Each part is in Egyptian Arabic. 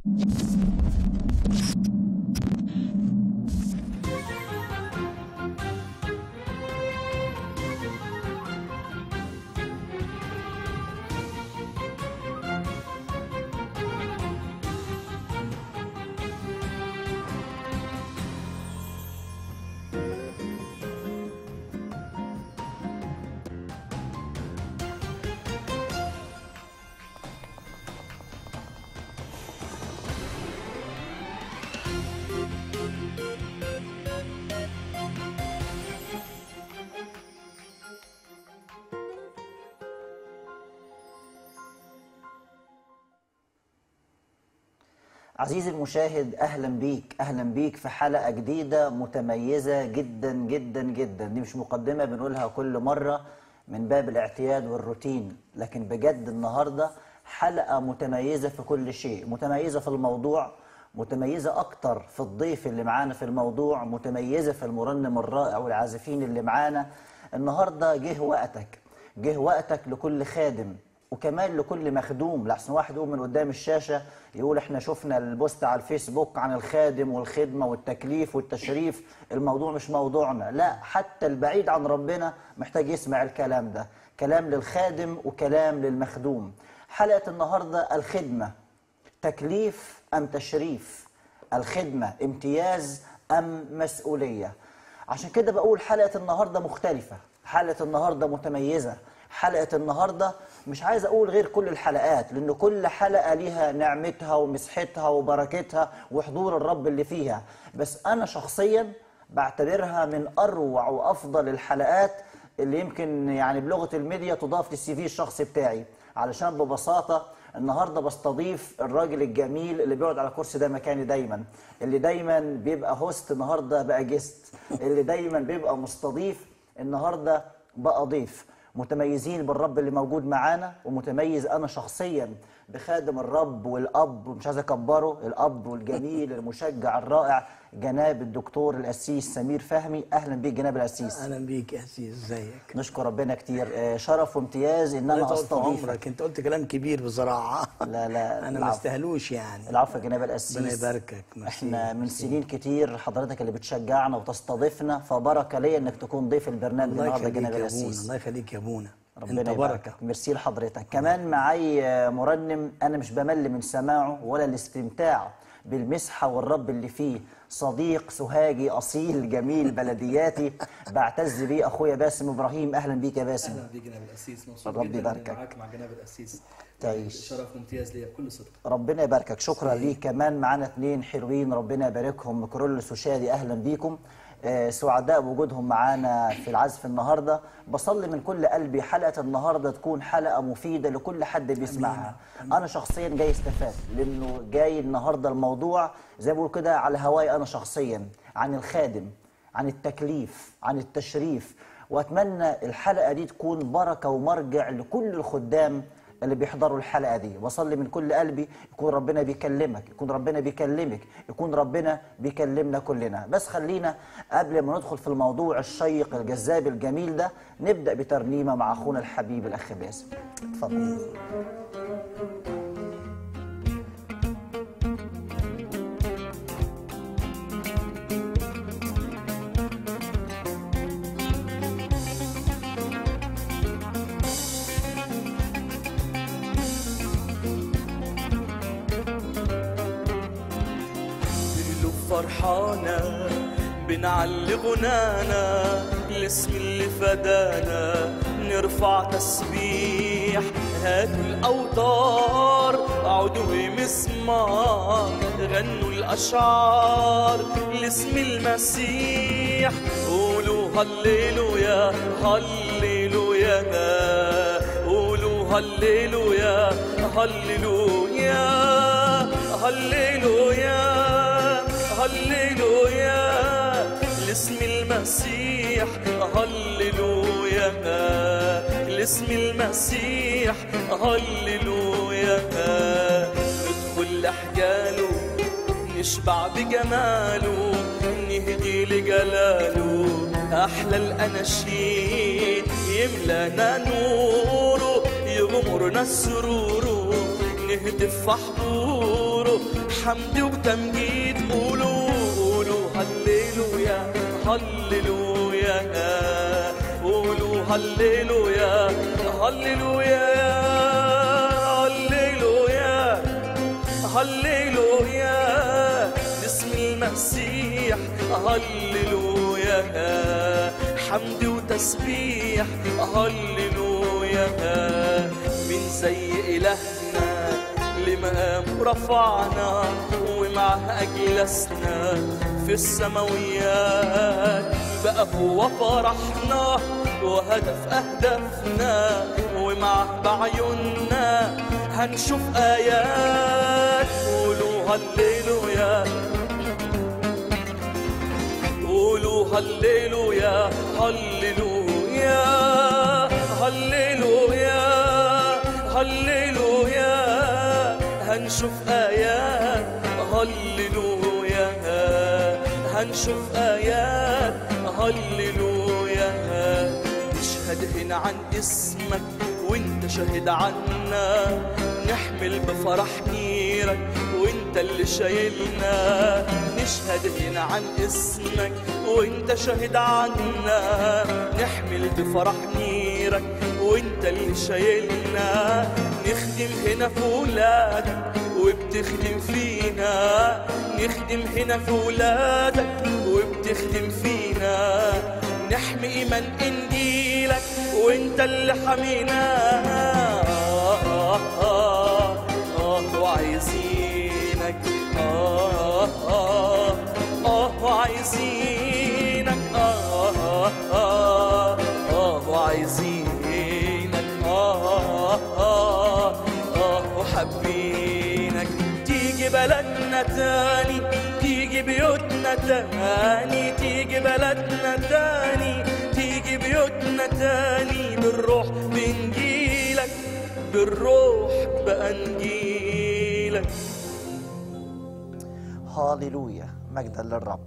عزيزي المشاهد اهلا بيك اهلا بيك في حلقه جديده متميزه جدا جدا جدا دي مش مقدمه بنقولها كل مره من باب الاعتياد والروتين لكن بجد النهارده حلقه متميزه في كل شيء متميزه في الموضوع متميزه اكتر في الضيف اللي معانا في الموضوع متميزه في المرنم الرائع والعازفين اللي معانا النهارده جه وقتك جه وقتك لكل خادم وكمان لكل مخدوم لحسن واحد يقوم من قدام الشاشة يقول احنا شفنا البوست على الفيسبوك عن الخادم والخدمة والتكليف والتشريف الموضوع مش موضوعنا لا حتى البعيد عن ربنا محتاج يسمع الكلام ده كلام للخادم وكلام للمخدوم حلقة النهاردة الخدمة تكليف أم تشريف الخدمة امتياز أم مسؤولية عشان كده بقول حلقة النهاردة مختلفة حلقة النهاردة متميزة حلقة النهاردة مش عايز أقول غير كل الحلقات لأن كل حلقة ليها نعمتها ومسحتها وبركتها وحضور الرب اللي فيها بس أنا شخصيا بعتبرها من أروع وأفضل الحلقات اللي يمكن يعني بلغة الميديا تضاف للسي في الشخصي بتاعي علشان ببساطة النهاردة بستضيف الراجل الجميل اللي بيقعد على الكرسي ده مكاني دايما اللي دايما بيبقى هوست النهاردة بقى جيست اللي دايما بيبقى مستضيف النهاردة بقى ضيف متميزين بالرب اللي موجود معانا ومتميز انا شخصيا بخادم الرب والاب ومش عايز اكبره الاب والجميل المشجع الرائع جناب الدكتور القسيس سمير فهمي اهلا بيك جناب القسيس اهلا بيك يا سيدي ازيك نشكر ربنا كتير آه، شرف وامتياز ان انا الله يطول في استضيفك عمرك انت قلت كلام كبير بصراحه لا لا انا ما العفو. استاهلوش يعني العفو يا جناب القسيس ربنا يباركك ميرسي. احنا من سنين كتير حضرتك اللي بتشجعنا وتستضيفنا فبركه ليا انك تكون ضيف البرنامج الله النهارده يخليك جناب يا ابونا القسيس الله يخليك يا ابونا ربنا انت يبارك بركه ميرسي لحضرتك كمان معي آه، مرنم انا مش بمل من سماعه ولا الاستمتاع بالمسحه والرب اللي فيه صديق سهاجي اصيل جميل بلدياتي بعتز بيه اخويا باسم ابراهيم اهلا بيك يا باسم اهلا بيك جناب القسيس مبسوط الرب جدا يباركك. اني معاك مع جناب القسيس تعيش. شرف ممتاز ليا بكل صدق ربنا يباركك شكرا ليك كمان معانا اتنين حلوين ربنا يباركهم كرولس وشادي اهلا بيكم آه، سعداء بوجودهم معانا في العزف النهارده بصلي من كل قلبي حلقه النهارده تكون حلقه مفيده لكل حد بيسمعها انا شخصيا جاي استفاد لانه جاي النهارده الموضوع زي ما بقول كده على هواي انا شخصيا عن الخادم عن التكليف عن التشريف واتمنى الحلقه دي تكون بركه ومرجع لكل الخدام اللي بيحضروا الحلقه دي بصلي من كل قلبي يكون ربنا بيكلمك يكون ربنا بيكلمك يكون ربنا بيكلمنا كلنا بس خلينا قبل ما ندخل في الموضوع الشيق الجذاب الجميل ده نبدا بترنيمه مع اخونا الحبيب الاخ باسم اتفضل قلوب فرحانة بنعلي غنانا الاسم اللي فدانا نرفع تسبيح هاتوا الأوتار عودوا مسمار غنوا الأشعار لاسم المسيح قولوا هللويا هللويا قولوا هللويا هللويا هللويا هللويا لاسم المسيح هللويا لاسم المسيح هللويا ندخل لحجاله نشبع بجماله نهدي لجلاله أحلى الأناشيد يملانا نوره يغمرنا سروره نهتف في حضوره حمد وتمجيد قولوا قولوا هللويا هللويا قولوا هللويا هللويا هللويا هللويا باسم المسيح هللويا حمد وتسبيح هللويا من زي إلهنا لمقام رفعنا ومعه أجلسنا في السماويات بقى هو فرحنا وهدف أهدافنا ومعه بعيوننا هنشوف آيات قولوا هللويا قولوا هللويا هللويا هللويا هللويا هنشوف آيات هللويا هنشوف آيات هللويا نشهد هنا عن اسمك وانت شاهد عنا نحمل بفرح نيرك وانت اللي شايلنا نشهد هنا عن اسمك وانت شاهد عنا نحمل بفرح نيرك وانت اللي شايلنا نخدم هنا في ولادك وبتخدم فينا نخدم هنا في ولادك وبتخدم فينا نحمي ايمان انجيلك وانت اللي حمينا آه آه آه وعايزينك آه آه آه وعايزينك آه آه آه وعايزينك آه آه آه وحابينك تيجي بلدنا تاني تيجي بيوتنا تاني تيجي بلدنا تاني تيجي بيوتنا تاني بالروح بنجيلك بالروح بأنجيلك هاليلويا مجدا للرب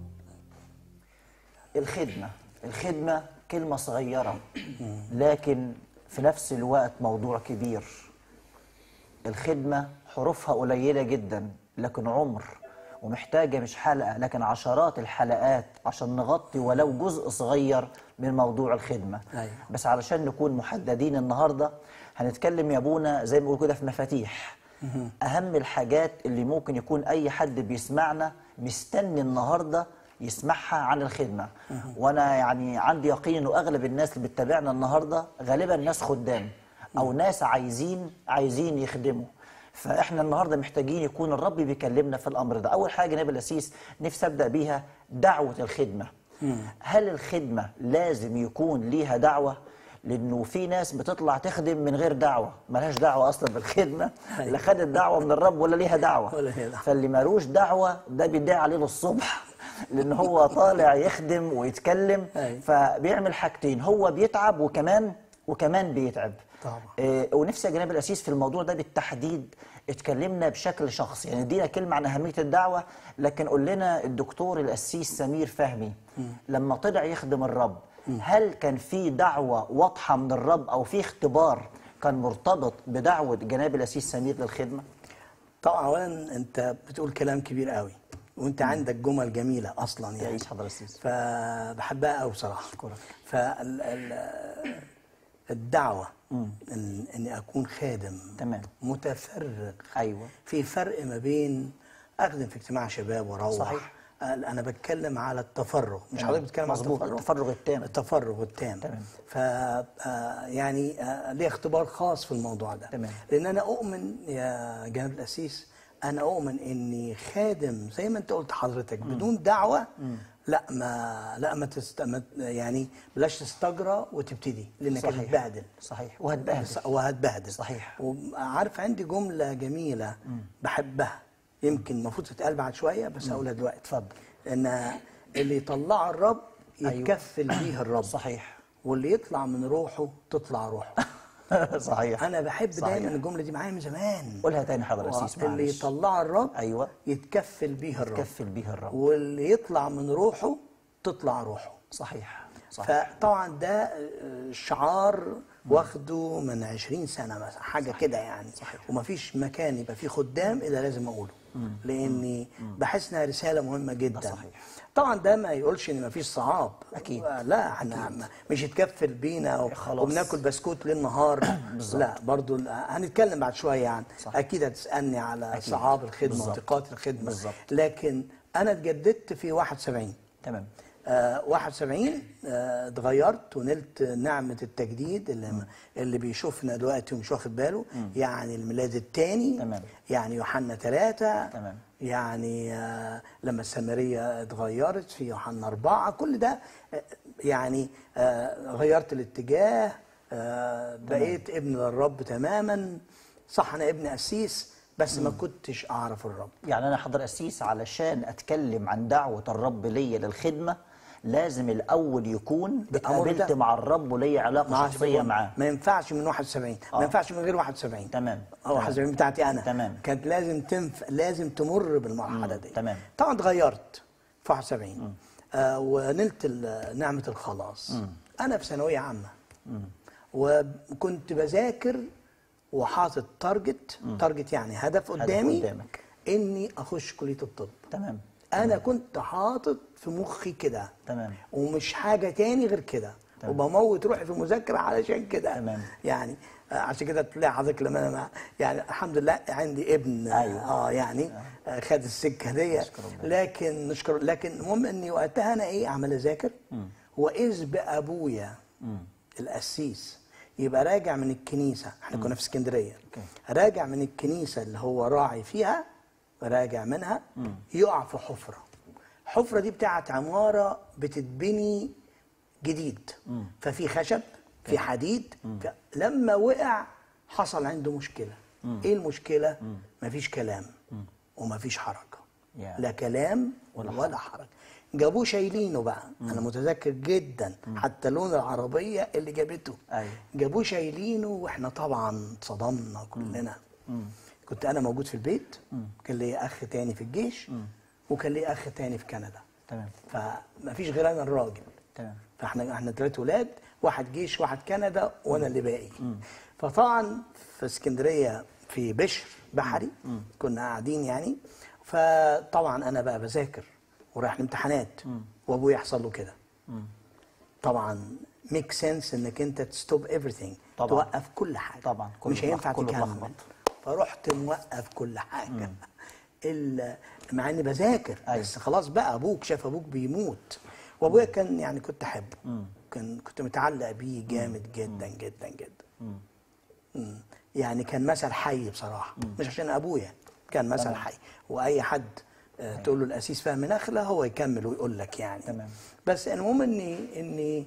الخدمة الخدمة كلمة صغيرة لكن في نفس الوقت موضوع كبير الخدمة حروفها قليلة جدا لكن عمر ومحتاجة مش حلقة لكن عشرات الحلقات عشان نغطي ولو جزء صغير من موضوع الخدمة أيوة. بس علشان نكون محددين النهاردة هنتكلم يا ابونا زي ما بيقول كده في مفاتيح أهم الحاجات اللي ممكن يكون أي حد بيسمعنا مستني النهاردة يسمعها عن الخدمة وأنا يعني عندي يقين إنه أغلب الناس اللي بتتابعنا النهاردة غالبا ناس خدام أو ناس عايزين عايزين يخدموا فاحنا النهارده محتاجين يكون الرب بيكلمنا في الامر ده اول حاجه نبي الاسيس نفسي ابدا بيها دعوه الخدمه هل الخدمه لازم يكون ليها دعوه لانه في ناس بتطلع تخدم من غير دعوه ملهاش دعوه اصلا بالخدمه لا خدت دعوه من الرب ولا ليها دعوه ولا ليها دعوة. فاللي مالوش دعوه ده بيدعي عليه للصبح لان هو طالع يخدم ويتكلم أيوة. فبيعمل حاجتين هو بيتعب وكمان وكمان بيتعب طبعا. آه، ونفسي يا جناب الاسيس في الموضوع ده بالتحديد اتكلمنا بشكل شخصي يعني ادينا كلمه عن اهميه الدعوه لكن قول لنا الدكتور القسيس سمير فهمي لما طلع يخدم الرب هل كان في دعوه واضحه من الرب او في اختبار كان مرتبط بدعوه جناب الاسيس سمير للخدمه؟ طبعا اولا انت بتقول كلام كبير قوي وانت عندك جمل جميله اصلا يعني يعيش حضرة السيس. فبحبها قوي بصراحه فالدعوه إن اني اكون خادم تمام. متفرغ ايوه في فرق ما بين اخدم في اجتماع شباب واروح صحيح. انا بتكلم على التفرغ مش تمام. حضرتك بتتكلم على مظبوط، التفرغ التفرغ التام. التفرغ التام تمام. ف آه، يعني آه، ليه اختبار خاص في الموضوع ده تمام. لان انا اؤمن يا جناب الاسيس انا اؤمن اني خادم زي ما انت قلت حضرتك بدون دعوه لا ما لا ما, تست... ما يعني بلاش تستجرى وتبتدي لانك صحيح. هتتبهدل صحيح وهتبهدل بس- وهتبهدل صحيح. وعارف عندي جمله جميله بحبها يمكن المفروض تتقال بعد شويه بس هقولها دلوقتي اتفضل. ان اللي يطلعه الرب أيوة. يتكفل بيه الرب صحيح واللي يطلع من روحه تطلع روحه صحيح انا بحب صحيح. دايما الجمله دي معايا من زمان قولها تاني حضرة السيس اللي معلش يطلعه الرب أيوة. يتكفل بيه الرب كفل بيها الرب واللي يطلع من روحه تطلع روحه صحيح صحيح فطبعا ده آه، شعار واخده من 20 سنه مثلا حاجه كده يعني صحيح. ومفيش مكان يبقى فيه خدام الا لازم اقوله لاني بحس انها رساله مهمه جدا صحيح. طبعا ده ما يقولش ان مفيش صعاب أكيد. لا احنا ما- مش يتكفل بينا و- خلاص. وبناكل بسكوت ليل نهار لا برضو ال- هنتكلم بعد شويه عن صح. اكيد هتسالني على أكيد. صعاب الخدمه بالظبط. وضيقات الخدمه بالظبط. لكن انا اتجددت في 71 تمام آه 71 آه اتغيرت ونلت نعمة التجديد اللي اللي بيشوفنا دلوقتي ومش واخد باله يعني الميلاد الثاني تمام. يعني يوحنا ثلاثة تمام. يعني آه لما السامرية اتغيرت في يوحنا أربعة كل ده آه يعني آه غيرت الاتجاه آه بقيت ابن للرب تماما صح أنا ابن قسيس بس ما كنتش أعرف الرب يعني انا حضر قسيس علشان اتكلم عن دعوه الرب ليا للخدمه لازم الاول يكون بالأمر اتقابلت ده. مع الرب وليا علاقه مع شخصيه معاه ما ينفعش من 71 آه. ما ينفعش من غير 71 تمام. او تمام. 71 بتاعتي انا تمام. كانت لازم تنف... لازم تمر بالمرحله دي تمام. طبعا اتغيرت في 71 آه ونلت ال- نعمه الخلاص انا في ثانويه عامه وكنت بذاكر وحاطط تارجت تارجت يعني هدف قدامي قدامك. اني اخش كليه الطب تمام انا كنت حاطط في مخي كده تمام. ومش حاجه تاني غير كده تمام. وبموت روحي في المذاكره علشان كده تمام. يعني آه، عشان كده تلاقي حضرتك لما انا مع يعني الحمد لله عندي ابن آه، أيوة. اه يعني آه، خد السكه دي نشكر ربنا. لكن نشكر لكن المهم اني وقتها انا ايه عمال اذاكر واذ بابويا القسيس يبقى راجع من الكنيسه احنا كنا في اسكندريه راجع من الكنيسه اللي هو راعي فيها راجع منها يقع في حفره الحفره دي بتاعت عماره بتتبني جديد ففي خشب في حديد ف... لما وقع حصل عنده مشكله ايه المشكله مفيش كلام ومفيش حركه يا. لا كلام ولا, ولا حركه جابوه شايلينه بقى انا متذكر جدا حتى لون العربيه اللي جابته أيوة. جابوه شايلينه واحنا طبعا صدمنا كلنا كنت انا موجود في البيت كان لي اخ تاني في الجيش وكان لي اخ تاني في كندا تمام فما فيش غير انا الراجل تمام فاحنا احنا ثلاث ولاد واحد جيش واحد كندا وانا اللي باقي فطبعا في اسكندريه في بشر بحري كنا قاعدين يعني فطبعا انا بقى بذاكر ورايح الامتحانات وابويا يحصل له كده طبعا ميك سنس انك انت تستوب ايفريثينج طبعاً. توقف كل حاجه طبعاً، كله مش هينفع كله تكمل اتلخبط. فرحت موقف كل حاجه ال- مع اني بذاكر أيوة. بس خلاص بقى ابوك شاف ابوك بيموت وابويا كان يعني كنت احبه كان كنت متعلق بيه جامد جدا جدا جدا مم. يعني كان مثل حي بصراحه مش عشان ابويا كان مثل حي واي حد آه، تقول له الاسيس فهم نخله هو يكمل ويقول لك يعني تمام. بس المهم اني اني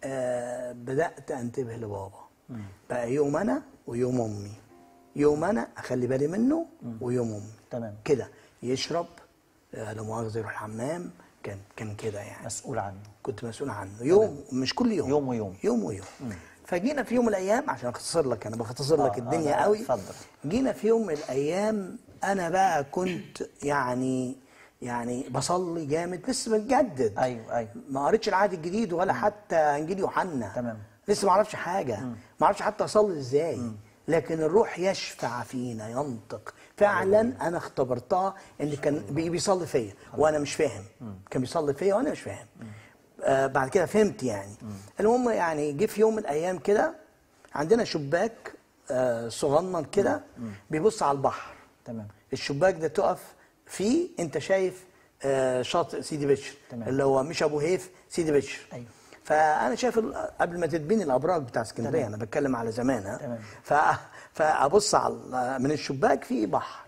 آه بدات انتبه لبابا بقى يوم انا ويوم امي يوم انا اخلي بالي منه ويوم امي تمام. كده يشرب آه، لا مؤاخذه يروح الحمام كان كان كده يعني مسؤول عنه كنت مسؤول عنه يوم مش كل يوم يوم ويوم. يوم ويوم فجينا في يوم من الايام عشان اختصر لك انا بختصر لك آه، الدنيا لا، قوي اتفضل. جينا في يوم من الايام انا بقى كنت يعني يعني بصلي جامد لسه بتجدد أيوة، أيوة. ما قريتش العهد الجديد ولا حتى انجيل يوحنا تمام. لسه ما اعرفش حاجه ما اعرفش حتى اصلي ازاي لكن الروح يشفع فينا ينطق فعلا انا اختبرتها ان كان بي- بيصلي فيا وانا مش فاهم كان بيصلي فيا وانا مش فاهم آه بعد كده فهمت يعني المهم يعني جه في يوم من الايام كده عندنا شباك آه صغنن كده بيبص على البحر تمام الشباك ده تقف فيه انت شايف آه، شاطئ سيدي بشر تمام. اللي هو مش ابو هيف سيدي بشر أيوة. فانا شايف ال- قبل ما تتبني الابراج بتاع اسكندريه انا بتكلم على زمان ها تمام. ف... فابص على من الشباك في بحر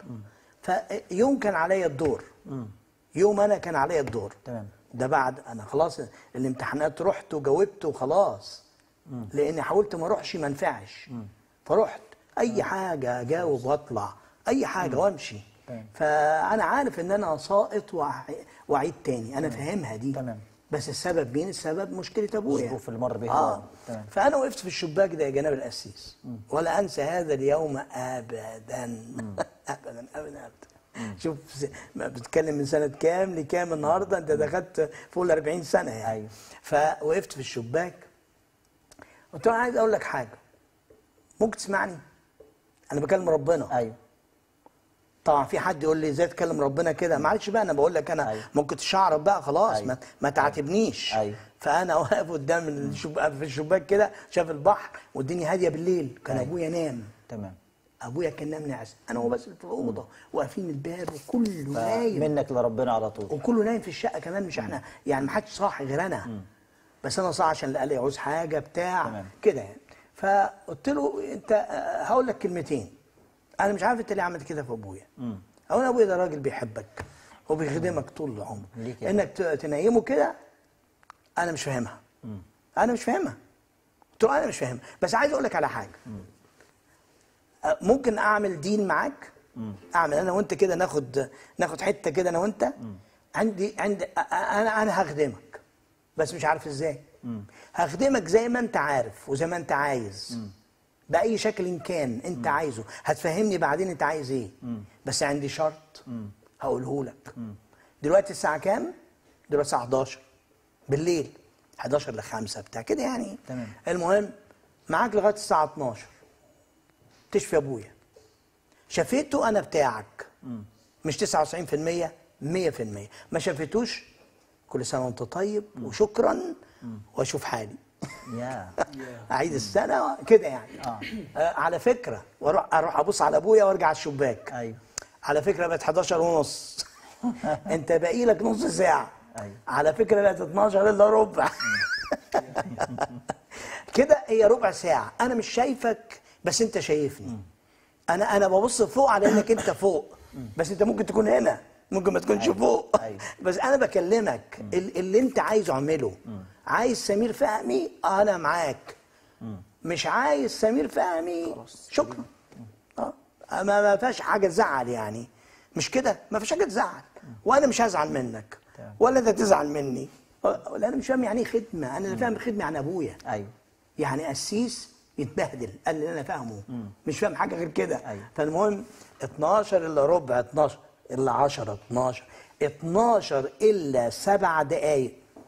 فيوم كان عليا الدور يوم انا كان عليا الدور تمام. ده بعد انا خلاص الامتحانات رحت وجاوبت وخلاص لاني حاولت ما اروحش ما انفعش فرحت اي حاجه اجاوب واطلع اي حاجه وامشي تمام. فانا عارف ان انا ساقط وأع- واعيد تاني انا فاهمها دي تمام. بس السبب مين السبب مشكله ابويا الظروف اللي مر بيها آه. هو. تمام. فانا وقفت في الشباك ده يا جناب القسيس ولا انسى هذا اليوم ابدا ابدا ابدا ابدا شوف س- ما بتتكلم من سنه كام لكام النهارده انت دخلت فوق ال 40 سنه يعني أيوة. فوقفت في الشباك قلت له انا عايز اقول لك حاجه ممكن تسمعني انا بكلم ربنا ايوه طبعا في حد يقول لي ازاي تكلم ربنا كده معلش بقى انا بقول لك انا أيوة. ممكن تشعرب بقى خلاص أيوة. ما, ما تعاتبنيش أيوة. فانا واقف قدام الشباك في الشباك كده شاف البحر والدنيا هاديه بالليل كان أيوة. ابويا نام تمام ابويا كان نام ناعس انا هو بس في الاوضه وقافلين الباب وكله نايم منك لربنا على طول وكله نايم في الشقه كمان مش احنا يعني ما حدش صاحي غير انا بس انا صاحي عشان قال لي عاوز حاجه بتاع تمام. كده يعني فقلت له انت آه، هقول لك كلمتين انا مش عارف انت ليه عملت كده في ابويا اولا ابويا ده راجل بيحبك وبيخدمك طول العمر ليه كده؟ انك ت- تنيمه كده انا مش فاهمها انا مش فاهمها قلت له انا مش فاهمها بس عايز اقول لك على حاجه أه، ممكن اعمل دين معاك اعمل انا وانت كده ناخد ناخد حته كده انا وانت عندي عندي أ- أ- انا انا هخدمك بس مش عارف ازاي هخدمك زي ما انت عارف وزي ما انت عايز باي شكل كان انت عايزه هتفهمني بعدين انت عايز ايه بس عندي شرط هقوله لك دلوقتي الساعه كام دلوقتي الساعه 11 بالليل 11 ل 5 بتاع كده يعني تمام. المهم معاك لغايه الساعه 12 تشفي ابويا شفيته انا بتاعك مش 99% 100% ما شفيتوش كل سنه وانت طيب وشكرا واشوف حالي يا اعيد السنه كده يعني آه. آه على فكره واروح اروح ابص على ابويا وارجع على الشباك ايوه على فكره بقت 11 ونص انت باقي لك نص ساعه أيوة. على فكره بقت 12 الا ربع كده هي ربع ساعه انا مش شايفك بس انت شايفني انا انا ببص فوق على انك انت فوق بس انت ممكن تكون هنا ممكن ما تكونش أيوة. فوق أيوة. بس انا بكلمك ال- اللي انت عايزه اعمله عايز سمير فهمي انا معاك مش عايز سمير فهمي شكرا اه ما ما فيهاش حاجه تزعل يعني مش كده ما فيش حاجه تزعل وانا مش هزعل منك تمام. ولا انت تزعل مني ولا انا مش فاهم يعني ايه خدمه انا اللي فاهم خدمه عن ابويا ايوه يعني قسيس يتبهدل قال اللي انا فاهمه مش فاهم حاجه غير كده أيوة. فالمهم 12 الا ربع 12 الا 10 12 12 الا سبع دقائق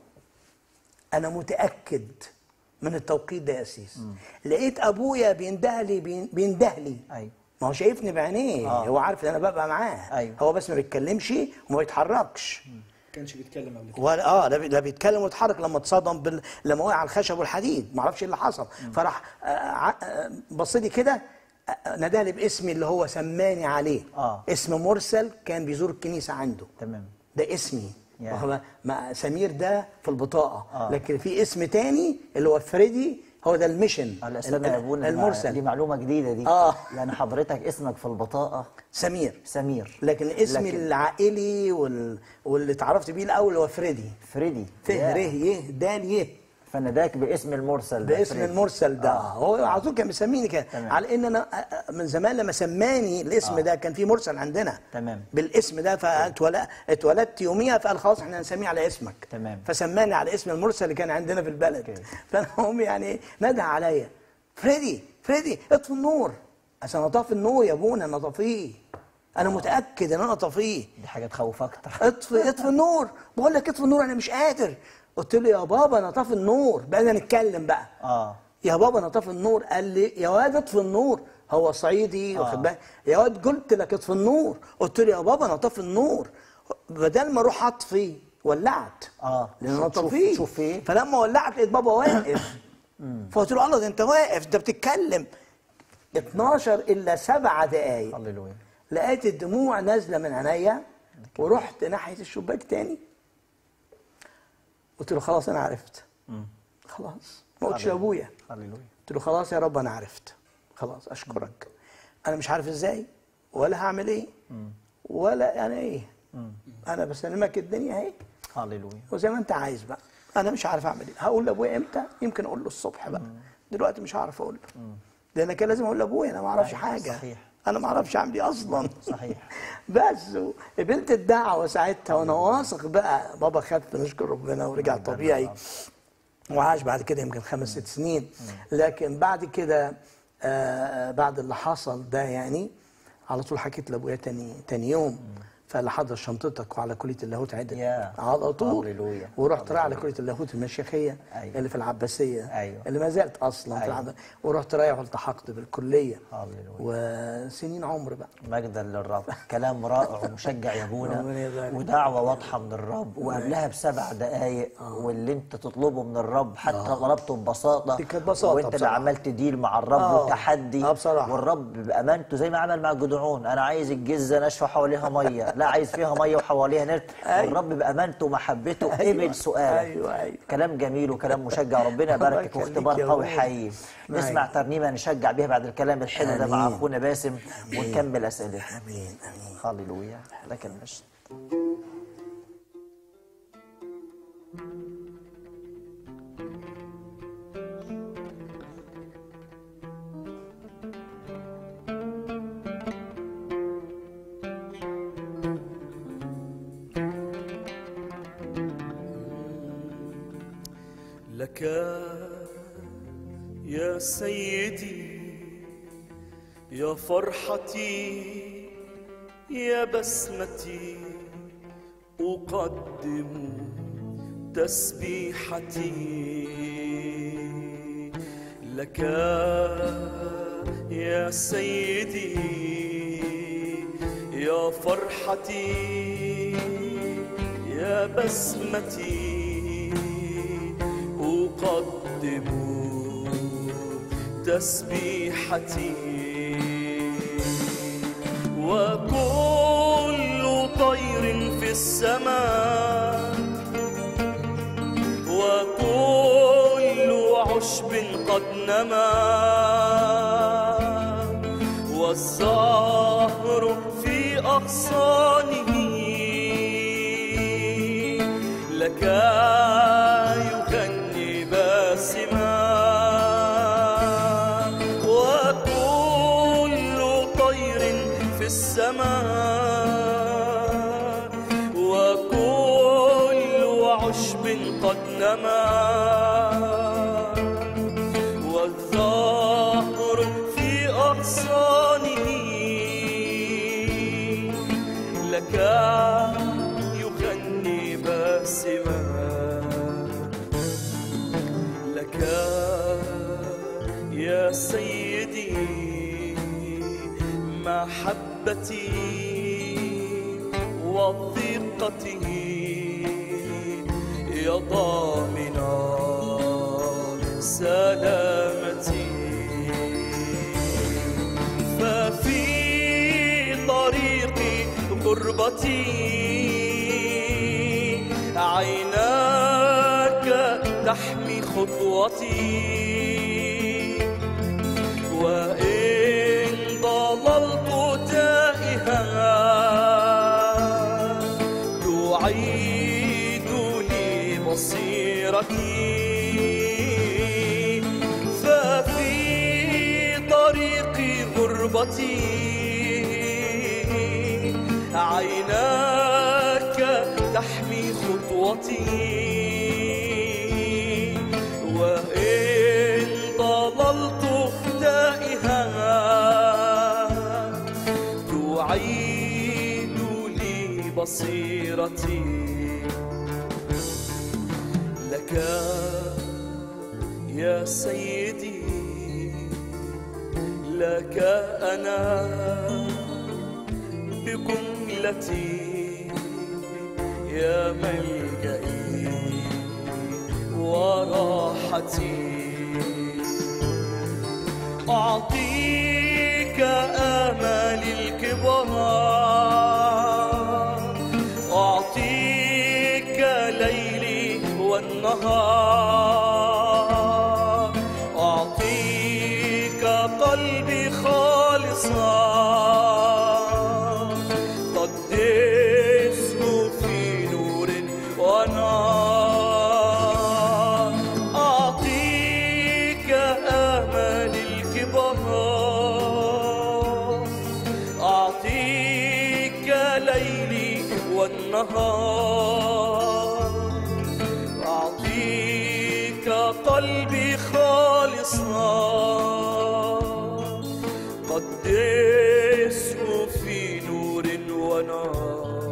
انا متاكد من التوقيت ده يا قسيس لقيت ابويا بيندهلي بين- بيندهلي أيوة. ما هو شايفني بعينيه آه. هو عارف ان انا ببقى معاه أيوة. هو بس ما بيتكلمش وما بيتحركش كانش بيتكلم قبل كده ولا اه لا بي- لا بيتكلم ويتحرك لما اتصدم بال... لما وقع على الخشب والحديد ما اعرفش ايه اللي حصل فراح آه، ع- آه، بص لي كده آه، نادالي باسمي اللي هو سماني عليه آه. اسم مرسل كان بيزور الكنيسه عنده تمام ده اسمي يا. وهو ما سمير ده في البطاقه آه. لكن في اسم تاني اللي هو فريدي هو ده الميشن على اسلام يا ابونا دي المرسل معلومه جديده دي آه. يعني حضرتك اسمك في البطاقه سمير سمير لكن اسمي لكن- العائلي وال... واللي اتعرفت بيه الاول هو فريدي فريدي ف يا. ر ي د ي فناداك باسم المرسل ده باسم فريدي. المرسل ده آه. هو على طول كان مسميني كده تمام. على ان انا من زمان لما سماني الاسم آه. ده كان في مرسل عندنا تمام. بالاسم ده فاتولدت يوميها فقال خلاص احنا هنسميه على اسمك تمام. فسماني على اسم المرسل اللي كان عندنا في البلد أوكي. فالمهم يعني نده عليا فريدي فريدي اطفي النور عشان اطفي النور يا ابونا انا طفيه انا متاكد ان انا طفيه دي حاجه تخوف اكتر اطفي اطفي النور بقول لك اطفي النور انا مش قادر قلت له يا بابا انا طافي النور بقينا نتكلم بقى اه يا بابا انا طافي النور قال لي يا واد اطفي النور هو صعيدي آه. واخد بالك يا واد قلت لك اطفي النور قلت له يا بابا انا طافي النور بدل ما اروح اطفي ولعت آه. لان انا شوف- طفيه شوف فيه. فلما ولعت لقيت بابا واقف فقلت له الله ده انت واقف انت بتتكلم 12 الا سبع دقايق هللويا لقيت الدموع نازله من عينيا ورحت ناحيه الشباك تاني قلت له خلاص انا عرفت خلاص ما قلتش لابويا هللويا قلت له خلاص يا رب انا عرفت خلاص اشكرك انا مش عارف ازاي ولا هعمل ايه ولا يعني ايه انا بسلمك الدنيا اهي هللويا وزي ما انت عايز بقى انا مش عارف اعمل ايه هقول لابويا امتى يمكن اقول له الصبح بقى دلوقتي مش هعرف اقول له لان كان لازم اقول لابويا انا ما اعرفش أيوة، حاجه صحيح. انا ما اعرفش اعمل ايه اصلا صحيح. بس قبلت الدعوه ساعتها وانا واثق بقى بابا خف نشكر ربنا ورجع طبيعي وعاش بعد كده يمكن خمس ست سنين لكن بعد كده آه، بعد اللي حصل ده يعني على طول حكيت لابويا تاني تاني يوم فقال لي حضر شنطتك وعلى كليه اللاهوت عدل يا. على طول هللويا. ورحت رايح على كليه اللاهوت المشيخيه أيوة. اللي في العباسيه أيوة. اللي ما زالت اصلا في أيوة. العب... ورحت رايح والتحقت بالكليه هللويا. وسنين عمر بقى مجدا للرب كلام رائع ومشجع يا ربنا ابونا يبارك. ودعوه واضحه من الرب وقبلها بسبع دقائق واللي انت تطلبه من الرب حتى طلبته ببساطه دي كانت بساطة وانت اللي بصراحة. عمال تديل مع الرب آه. وتحدي آه بصراحة. والرب بامانته زي ما عمل مع جدعون انا عايز الجزه ناشفه حواليها ميه لا عايز فيها ميه وحواليها نرد أيوة. والرب بامانته ومحبته أيوة. قبل سؤالك أيوة، أيوة. كلام جميل وكلام مشجع ربنا الله يباركك يخليك واختبار يا قوي أبونا. حقيقي معاك. نسمع ترنيمه نشجع بيها بعد الكلام الحلو ده مع آمين. اخونا باسم آمين. ونكمل اسئلتنا امين امين هللويا لك المجد لك يا سيدي يا فرحتي يا بسمتي أقدم تسبيحتي لك يا سيدي يا فرحتي يا بسمتي أقدم تسبيحتي وكل طير في السماء وكل عشب قد نما والزهر في أغصانه لك يغني باسما وكل طير في السماء وكل عشب قد نما والظهر في أغصانه لك يغني باسما لك يا سيدي محبتي وضيقتي يا ضامن سلامتي ففي طريقي غربتي عيناك تحمي خطوتي وإن ضللت تائها تعيد لي بصيرتي ففي طريق غربتي عيناك تحمي خطوتي وإن ضللت تائها تعيد لي بصيرتي لك يا سيدي لك أنا بجملتي يا ملجئي وراحتي أعطيك آمال الكبار أعطيك ليلي والنهار أعطيك قلبي خالصا قدسه في نور ونار أعطيك آمال الكبار أعطيك ليلي والنهار أعطيك قلبي خالصا قدسه في نور ونار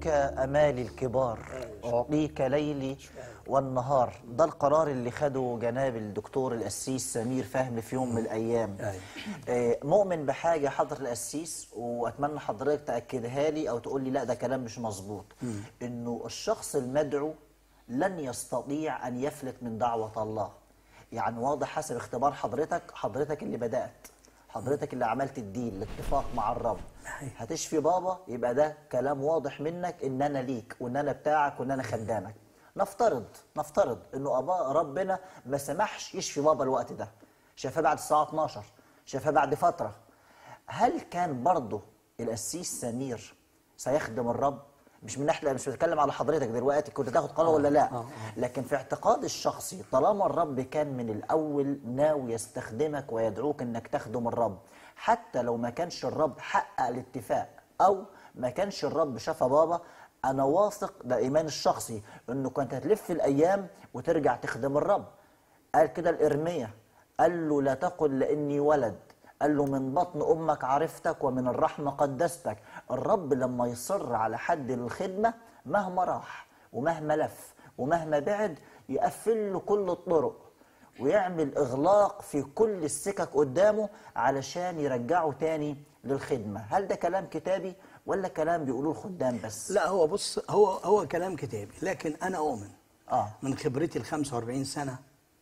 أعطيك أمالي الكبار أعطيك ليلي والنهار ده القرار اللي خده جناب الدكتور القسيس سمير فهمي في يوم من الأيام أيوة. آه، مؤمن بحاجة حضر القسيس وأتمنى حضرتك تأكدها لي أو تقول لي لا ده كلام مش مظبوط إنه الشخص المدعو لن يستطيع أن يفلت من دعوة الله يعني واضح حسب اختبار حضرتك حضرتك اللي بدأت حضرتك اللي عملت الديل الاتفاق مع الرب هتشفي بابا يبقى ده كلام واضح منك ان انا ليك وان انا بتاعك وان انا خدامك نفترض نفترض انه ابا ربنا ما سمحش يشفي بابا الوقت ده شافاه بعد الساعه 12 شافاه بعد فتره هل كان برضه القسيس سمير سيخدم الرب مش من ناحيه مش بتكلم على حضرتك دلوقتي كنت تاخد قرار ولا لا لكن في اعتقاد الشخصي طالما الرب كان من الاول ناوي يستخدمك ويدعوك انك تخدم الرب حتى لو ما كانش الرب حقق الاتفاق او ما كانش الرب شفى بابا انا واثق ده ايمان الشخصي انه كنت هتلف الايام وترجع تخدم الرب قال كده الارميه قال له لا تقل لاني ولد قال له من بطن امك عرفتك ومن الرحمه قدستك الرب لما يصر على حد للخدمه مهما راح ومهما لف ومهما بعد يقفل له كل الطرق ويعمل اغلاق في كل السكك قدامه علشان يرجعه تاني للخدمه هل ده كلام كتابي ولا كلام بيقولوه الخدام بس لا هو بص هو هو كلام كتابي لكن انا اؤمن آه. من خبرتي ال 45 سنه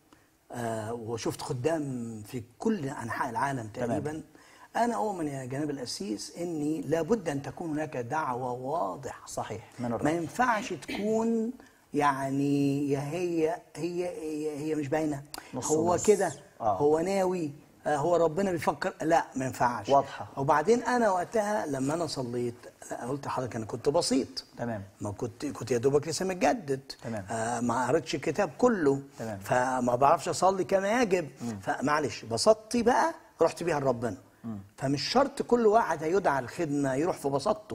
آه وشفت خدام في كل انحاء العالم تقريبا انا اؤمن يا جناب القسيس اني لابد ان تكون هناك دعوه واضحه صحيح من ما الرب ينفعش تكون يعني يا هي هي هي, هي مش باينه نص هو ونص. كده آه. هو ناوي آه، هو ربنا بيفكر لا ما ينفعش واضحة. وبعدين انا وقتها لما انا صليت قلت لحضرتك انا كنت بسيط تمام. ما كنت كنت يا دوبك لسه متجدد تمام. آه ما قريتش الكتاب كله تمام. فما بعرفش اصلي كما يجب فمعلش بسطتي بقى رحت بيها لربنا فمش شرط كل واحد هيدعى الخدمه يروح في بساطته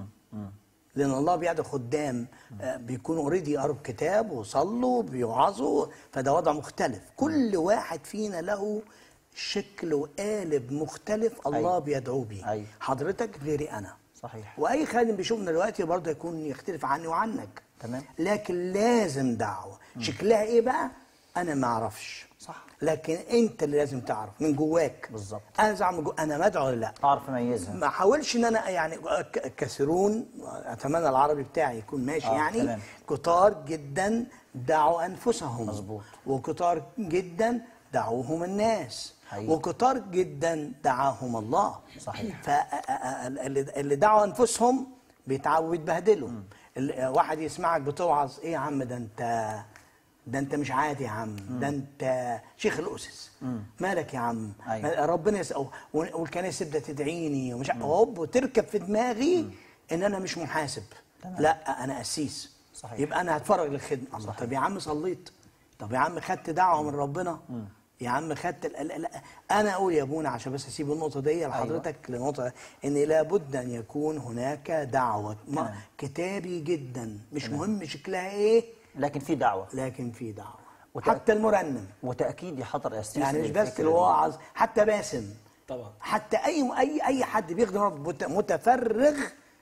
لان الله بيدعو خدام آه، بيكونوا اوريدي قروا كتاب وصلوا بيوعظوا فده وضع مختلف كل واحد فينا له شكل وقالب مختلف الله أيوة. بيدعوه بيه أيوة. حضرتك غيري انا صحيح واي خادم بيشوفنا دلوقتي برضه يكون يختلف عني وعنك تمام. لكن لازم دعوه شكلها ايه بقى انا ما اعرفش صح. لكن انت اللي لازم تعرف من جواك بالظبط. انا زعم من جو... انا مدعو ولا لا اعرف اميزها ما حاولش ان انا يعني ك- كثيرون اتمنى العربي بتاعي يكون ماشي آه، يعني تمام. كتار جدا دعوا انفسهم مظبوط. وكتار جدا دعوهم الناس حقيقي. وكتار جدا دعاهم الله صحيح. فاللي اللي دعوا انفسهم بيتعبوا ويتبهدلوا ال- واحد يسمعك بتوعظ ايه يا عم ده انت ده انت مش عادي يا عم ده انت شيخ الاسس مالك يا عم أيوة. ربنا يسأل والكنائس تبدا تدعيني ومش هوب وتركب في دماغي ان انا مش محاسب لا انا قسيس صحيح. يبقى انا هتفرج للخدمه الله طب يا عم صليت طب يا عم خدت دعوه من ربنا يا عم خدت ال- لا, لا انا اقول يا ابونا عشان بس اسيب النقطه دي لحضرتك للنقطه ان لابد ان يكون هناك دعوه ما تمام. كتابي جدا مش مهم شكلها ايه لكن في دعوه لكن في دعوه وتأ- حتى المرنم وتاكيد يحضر اسيس يعني مش بس للفكرة دي. الواعظ حتى باسم طبعا حتى اي اي اي حد بيخدم رب مت- متفرغ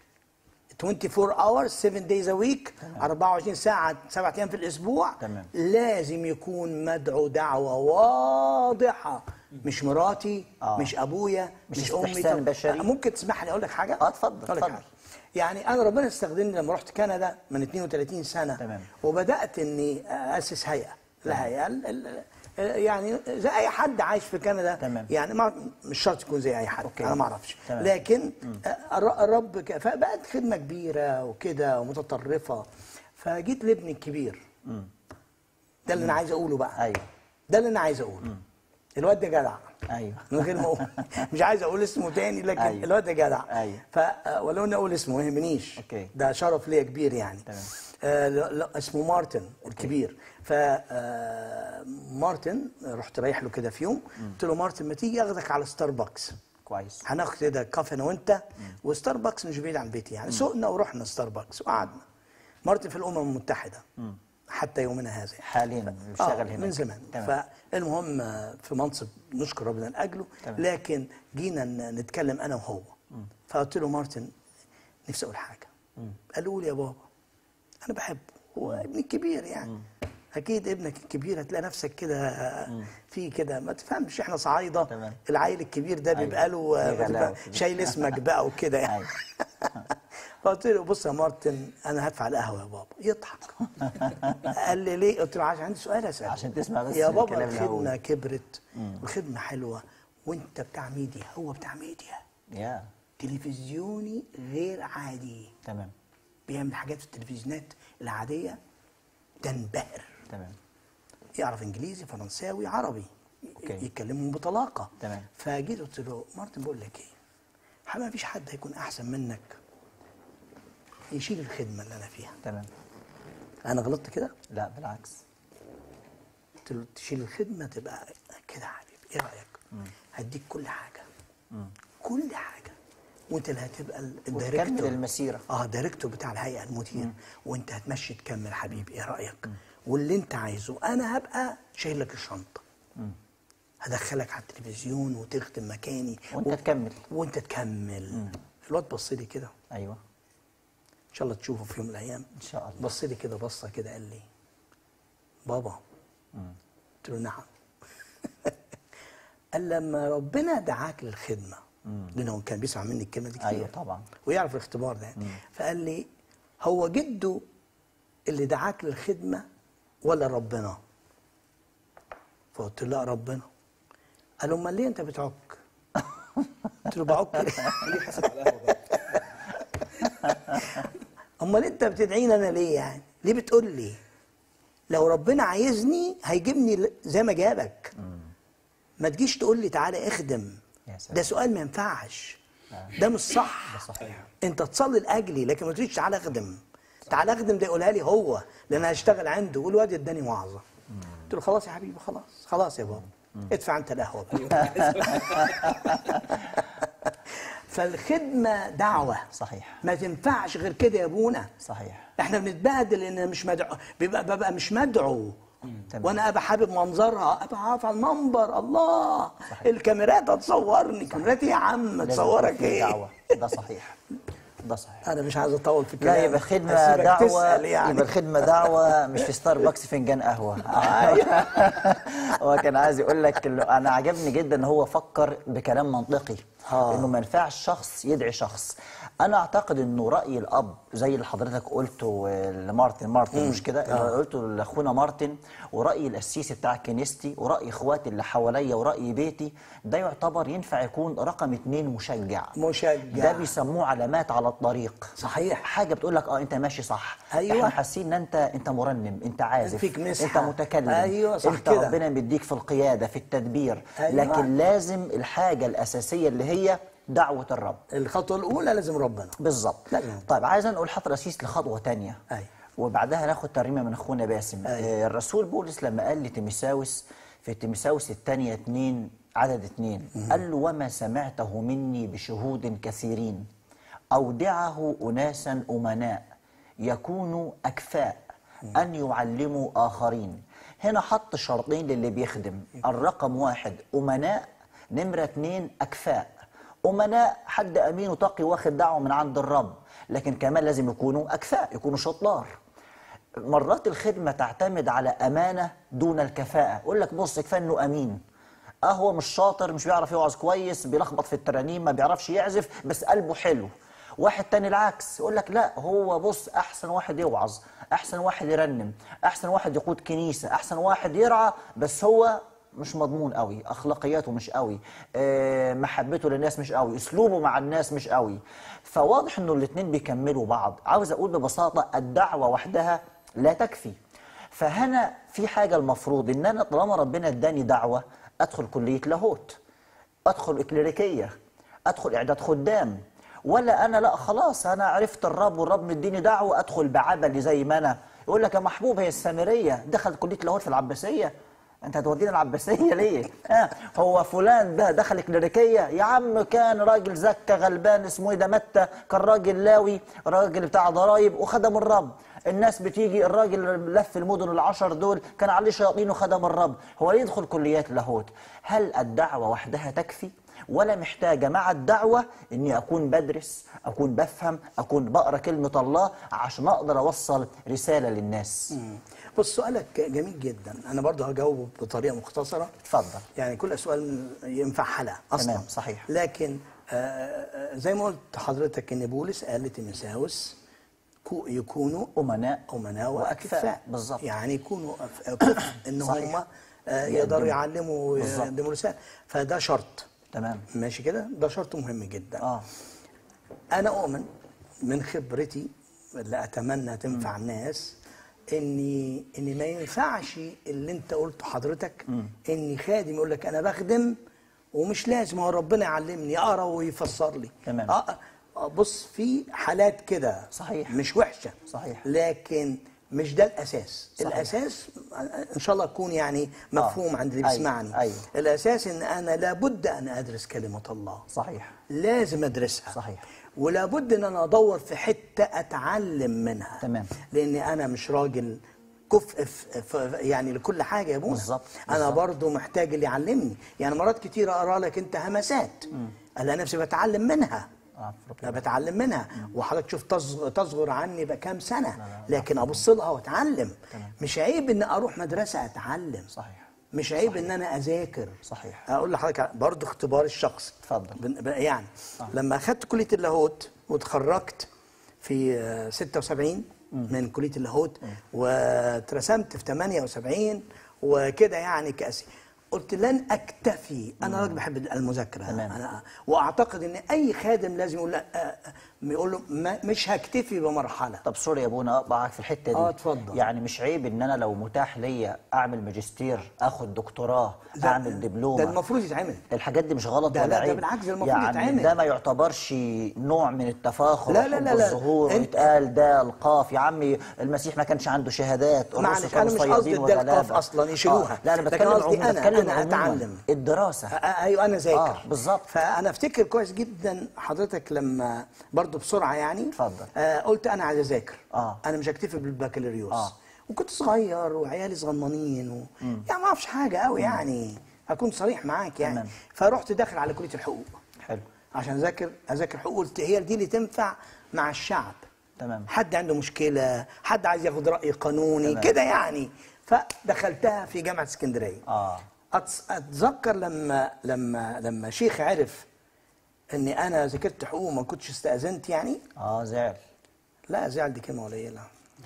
24 hours 7 days a week 24 ساعة سبعة أيام في الأسبوع تمام. لازم يكون مدعو دعوة واضحة مش مراتي آه. مش أبويا مش مش, أمي استحسان طب- بشري. ممكن تسمح لي أقول لك حاجة؟ آه، اتفضل، أقول لك اتفضل. حاجة. يعني أنا ربنا استخدمني لما رحت كندا من 32 سنة تمام. وبدأت إني أسس هيئة الهيئة ال- ال- يعني زي أي حد عايش في كندا تمام. يعني ما مش شرط يكون زي اي حد أوكي. انا ما اعرفش تمام. لكن الر- الرب ك- فبقت خدمه كبيره وكده ومتطرفه فجيت لابني الكبير ده اللي انا عايز اقوله بقى ايوه ده اللي انا عايز اقوله الواد ده جدع ايوه من غير ما اقول مش عايز اقول اسمه تاني لكن أيوة. الواد ده جدع أيوة. ف ولو اني اقول اسمه ما يهمنيش أوكي. ده شرف ليا كبير يعني تمام. آه لا لا اسمه مارتن الكبير ف آه، مارتن رحت رايح له كده في يوم قلت له مارتن ما تيجي اخدك على ستاربكس كويس هناخد كده كافي انا وانت وستاربكس مش بعيد عن بيتي يعني سوقنا ورحنا ستاربكس وقعدنا مارتن في الامم المتحده حتى يومنا هذا حاليا آه بيشتغل هناك من زمان تمام. فالمهم آه، في منصب نشكر ربنا لاجله تمام. لكن جينا ن- نتكلم انا وهو فقلت له مارتن نفسي اقول حاجه قالوا لي يا بابا انا بحبه هو ابني الكبير يعني اكيد ابنك الكبير هتلاقي نفسك كده في كده ما تفهمش احنا صعايده تمام. العيل الكبير ده بيبقى له ليه بتبقى غلاوة كده. شايل اسمك بقى وكده يعني أيوة. فقلت له بص يا مارتن انا هدفع القهوه يا بابا يضحك قال لي ليه قلت له عشان عندي سؤال اساله عشان تسمع بس يا بابا الكلام اللي هقوله. الخدمه كبرت والخدمه حلوه وانت بتاع ميديا هو بتاع ميديا يا تلفزيوني غير عادي تمام بيعمل حاجات في التلفزيونات العاديه تنبهر تمام يعرف انجليزي فرنساوي عربي أوكي. يتكلموا بطلاقه تمام. فجيت قلت له مارتن بقول لك ايه حبيبي ما فيش حد هيكون احسن منك يشيل الخدمه اللي انا فيها تمام انا غلطت كده لا بالعكس قلت له تشيل الخدمه تبقى كده يا حبيبي ايه رايك هديك كل حاجه كل حاجه وانت اللي هتبقى ال- وتكمل الدايركتور المسيرة. اه دايركتور بتاع الهيئه المدير وانت هتمشي تكمل حبيبي ايه رايك واللي انت عايزه انا هبقى شايل لك الشنطه هدخلك على التلفزيون وتخدم مكاني وأنت و- تكمل. وانت تكمل الواد بص لي كده أيوه ان شاء الله تشوفه في يوم من الايام إن شاء الله. بص لي كده بصه كده قال لي بابا قلت له نعم قال لما ربنا دعاك للخدمه لانه كان بيسمع مني الكلمه دي كتير أيوة طبعا. ويعرف الاختبار ده فقال لي هو جده اللي دعاك للخدمه ولا ربنا فقلت له لا ربنا قال له امال ليه انت بتعك قلت له بعك ليه؟ ليه حسب على القهوه بقى امال انت بتدعيني انا ليه يعني ليه بتقول لي لو ربنا عايزني هيجيبني ل- زي ما جابك ما تجيش تقول لي تعالى اخدم يا سلام. ده سؤال ما ينفعش ده مش صح ده صحيح. انت تصلي لاجلي لكن ما تقوليش تعالى اخدم تعالى اخدم ده يقولها لي هو لان انا هشتغل عنده والواد اداني وعظه قلت له خلاص يا حبيبي خلاص خلاص يا بابا ادفع انت القهوه بقى فالخدمه دعوه صحيح ما تنفعش غير كده يا ابونا صحيح احنا بنتبهدل ان مش مدعو بيبقى ببقى مش مدعو تمام. وانا ابقى حابب منظرها ابقى عارف على المنبر الله الكاميرات هتصورني كاميرات إيه يا عم لازم تصورك يكون في ايه دعوة ده صحيح ده صحيح انا مش عايز اطول في الكلام لا يبقى خدمة هسيبك دعوة تسأل يعني. يبقى الخدمة دعوة مش في ستاربكس فنجان قهوة هو كان عايز يقول لك اللي أنا عجبني جدا إن هو فكر بكلام منطقي آه. إنه ما ينفعش شخص يدعي شخص أنا أعتقد إنه رأي الأب زي اللي حضرتك قلته لمارتن مارتن مش كده اللي قلته لأخونا مارتن ورأي القسيس بتاع كنيستي ورأي إخواتي اللي حواليا ورأي بيتي ده يعتبر ينفع يكون رقم اتنين مشجع مشجع. ده بيسموه علامات على الطريق صحيح. حاجه بتقول لك اه انت ماشي صح أيوة. احنا حاسين ان انت انت مرنم انت عازف فيك مسحة. انت متكلم أيوة، صح انت كده. ربنا مديك في القياده في التدبير أيوة. لكن لازم الحاجه الاساسيه اللي هي دعوه الرب الخطوه الاولى لازم ربنا بالظبط لازم. طيب عايز انقل حط رئيس لخطوه تانية أيوة. وبعدها ناخد ترنيمه من اخونا باسم أيوة. آه، الرسول بولس لما قال لتيمساوس في تيمساوس الثانيه اتنين عدد اتنين قال له وما سمعته مني بشهود كثيرين اودعه اناسا امناء يكونوا اكفاء ان يعلموا اخرين هنا حط شرطين للي بيخدم الرقم واحد امناء نمره اتنين اكفاء أمناء حد أمين وتقي واخد دعوة من عند الرب لكن كمان لازم يكونوا أكفاء يكونوا شطار مرات الخدمة تعتمد على أمانة دون الكفاءة يقول لك بص كفاية إنه أمين اه هو مش شاطر مش بيعرف يوعظ كويس بيلخبط في الترانيم ما بيعرفش يعزف بس قلبه حلو واحد تاني العكس يقول لك لا هو بص احسن واحد يوعظ احسن واحد يرنم احسن واحد يقود كنيسه احسن واحد يرعى بس هو مش مضمون قوي اخلاقياته مش قوي آه، محبته للناس مش قوي اسلوبه مع الناس مش قوي فواضح انه الاثنين بيكملوا بعض عاوز اقول ببساطه الدعوه وحدها لا تكفي فهنا في حاجه المفروض ان انا طالما ربنا اداني دعوه ادخل كليه لاهوت ادخل اكليريكيه ادخل اعداد خدام ولا انا لا خلاص انا عرفت الرب والرب مديني دعوه ادخل بعبلي زي ما انا يقول لك يا محبوب هي السامريه دخلت كليه لاهوت في العباسيه انت هتودينا العباسيه ليه؟ ها هو فلان ده دخل كليريكيه يا عم كان راجل زكى غلبان اسمه ايه ده متى كان راجل لاوي راجل بتاع ضرايب وخدم الرب الناس بتيجي الراجل لف المدن العشر دول كان عليه شياطين وخدم الرب هو ليه يدخل كليات لاهوت هل الدعوه وحدها تكفي ولا محتاجه مع الدعوه اني اكون بدرس اكون بفهم اكون بقرا كلمه الله عشان اقدر اوصل رساله للناس بص سؤالك جميل جدا انا برضه هجاوبه بطريقه مختصره اتفضل يعني كل سؤال ينفع حلقه اصلا تمام، صحيح. لكن آه، آه، زي ما قلت حضرتك ان بولس قال لتيموثاوس كو- يكونوا امناء امناء وأكفاء. واكفاء بالظبط. يعني يكونوا أف- كفء ان صحيح. هم آه، يقدروا يقدموا. يعلموا بالظبط. ويقدموا رساله فده شرط تمام ماشي كده ده شرط مهم جدا اه انا اؤمن من خبرتي اللي اتمنى تنفع الناس اني اني ما ينفعش اللي انت قلته حضرتك اني خادم يقول لك انا بخدم ومش لازم هو ربنا يعلمني اقرا ويفسر لي تمام. آه آه، بص في حالات كده صحيح. مش وحشه صحيح. لكن مش ده الاساس صحيح. الاساس ان شاء الله يكون يعني مفهوم عند اللي أيوة، بيسمعني أيوة. الاساس الاساس ان انا لابد ان ادرس كلمه الله صحيح لازم ادرسها صحيح. ولا بد ان انا ادور في حته اتعلم منها تمام. لاني انا مش راجل كفء في في- يعني لكل حاجه يا ابونا بالظبط، انا بالظبط. برضو محتاج اللي يعلمني يعني مرات كتير اقرا لك انت همسات الاقي نفسي بتعلم منها آه، انا بتعلم منها وحضرتك شوف تصغر, تصغر عني بكام سنه لكن ابص لها واتعلم مش عيب ان اروح مدرسه اتعلم صحيح. مش عيب ان انا اذاكر صحيح. اقول لحضرتك برضه اختبار الشخص اتفضل. بن- ب- يعني لما اخدت كليه اللاهوت واتخرجت في آه، 76 من كليه اللاهوت واترسمت في 78 وكده يعني كاسي قلت لن اكتفي انا راجل بحب المذاكره تمام. انا واعتقد ان اي خادم لازم يقول لا آه، آه، يقول له ما- مش هكتفي بمرحله طب سوري يا ابونا اقطعك في الحته دي آه، اتفضل. يعني مش عيب ان انا لو متاح ليا اعمل ماجستير اخد دكتوراه ده- اعمل دبلومه ده المفروض يتعمل الحاجات دي مش غلط ده ولا لا، ده عيب بالعكس، ده المفروض يعني يتعمل. ده ما يعتبرش نوع من التفاخر لا، لا، وحب لا، لا. الظهور أنت- ويتقال ده القاف يا عمي المسيح ما كانش عنده شهادات الرسل معلش، كانوا أنا مش صيادين قصدي ده وغلابة. القاف أصلاً يشيلوها. آه. لا انا لكن بتكلم قصدي عموما أنا- بتكلم أنا عموماً. أتعلم. الدراسه آه، ايوه انا ذاكر آه، بالظبط. فانا افتكر كويس جدا حضرتك لما برضو بسرعه يعني اتفضل. آه قلت انا عايز اذاكر آه. انا مش هكتفي بالبكالوريوس آه. وكنت صغير وعيالي صغننين و... يعني ما اعرفش حاجه قوي يعني هكون صريح معاك يعني تمام. فرحت داخل على كليه الحقوق حلو عشان اذاكر اذاكر حقوق قلت هي دي اللي تنفع مع الشعب تمام. حد عنده مشكله حد عايز ياخد راي قانوني تمام. كده يعني فدخلتها في جامعه اسكندريه اه أتص- اتذكر لما لما لما شيخ عرف اني انا ذاكرت حقوق وما كنتش استاذنت يعني اه زعل لا زعل دي كلمه قليله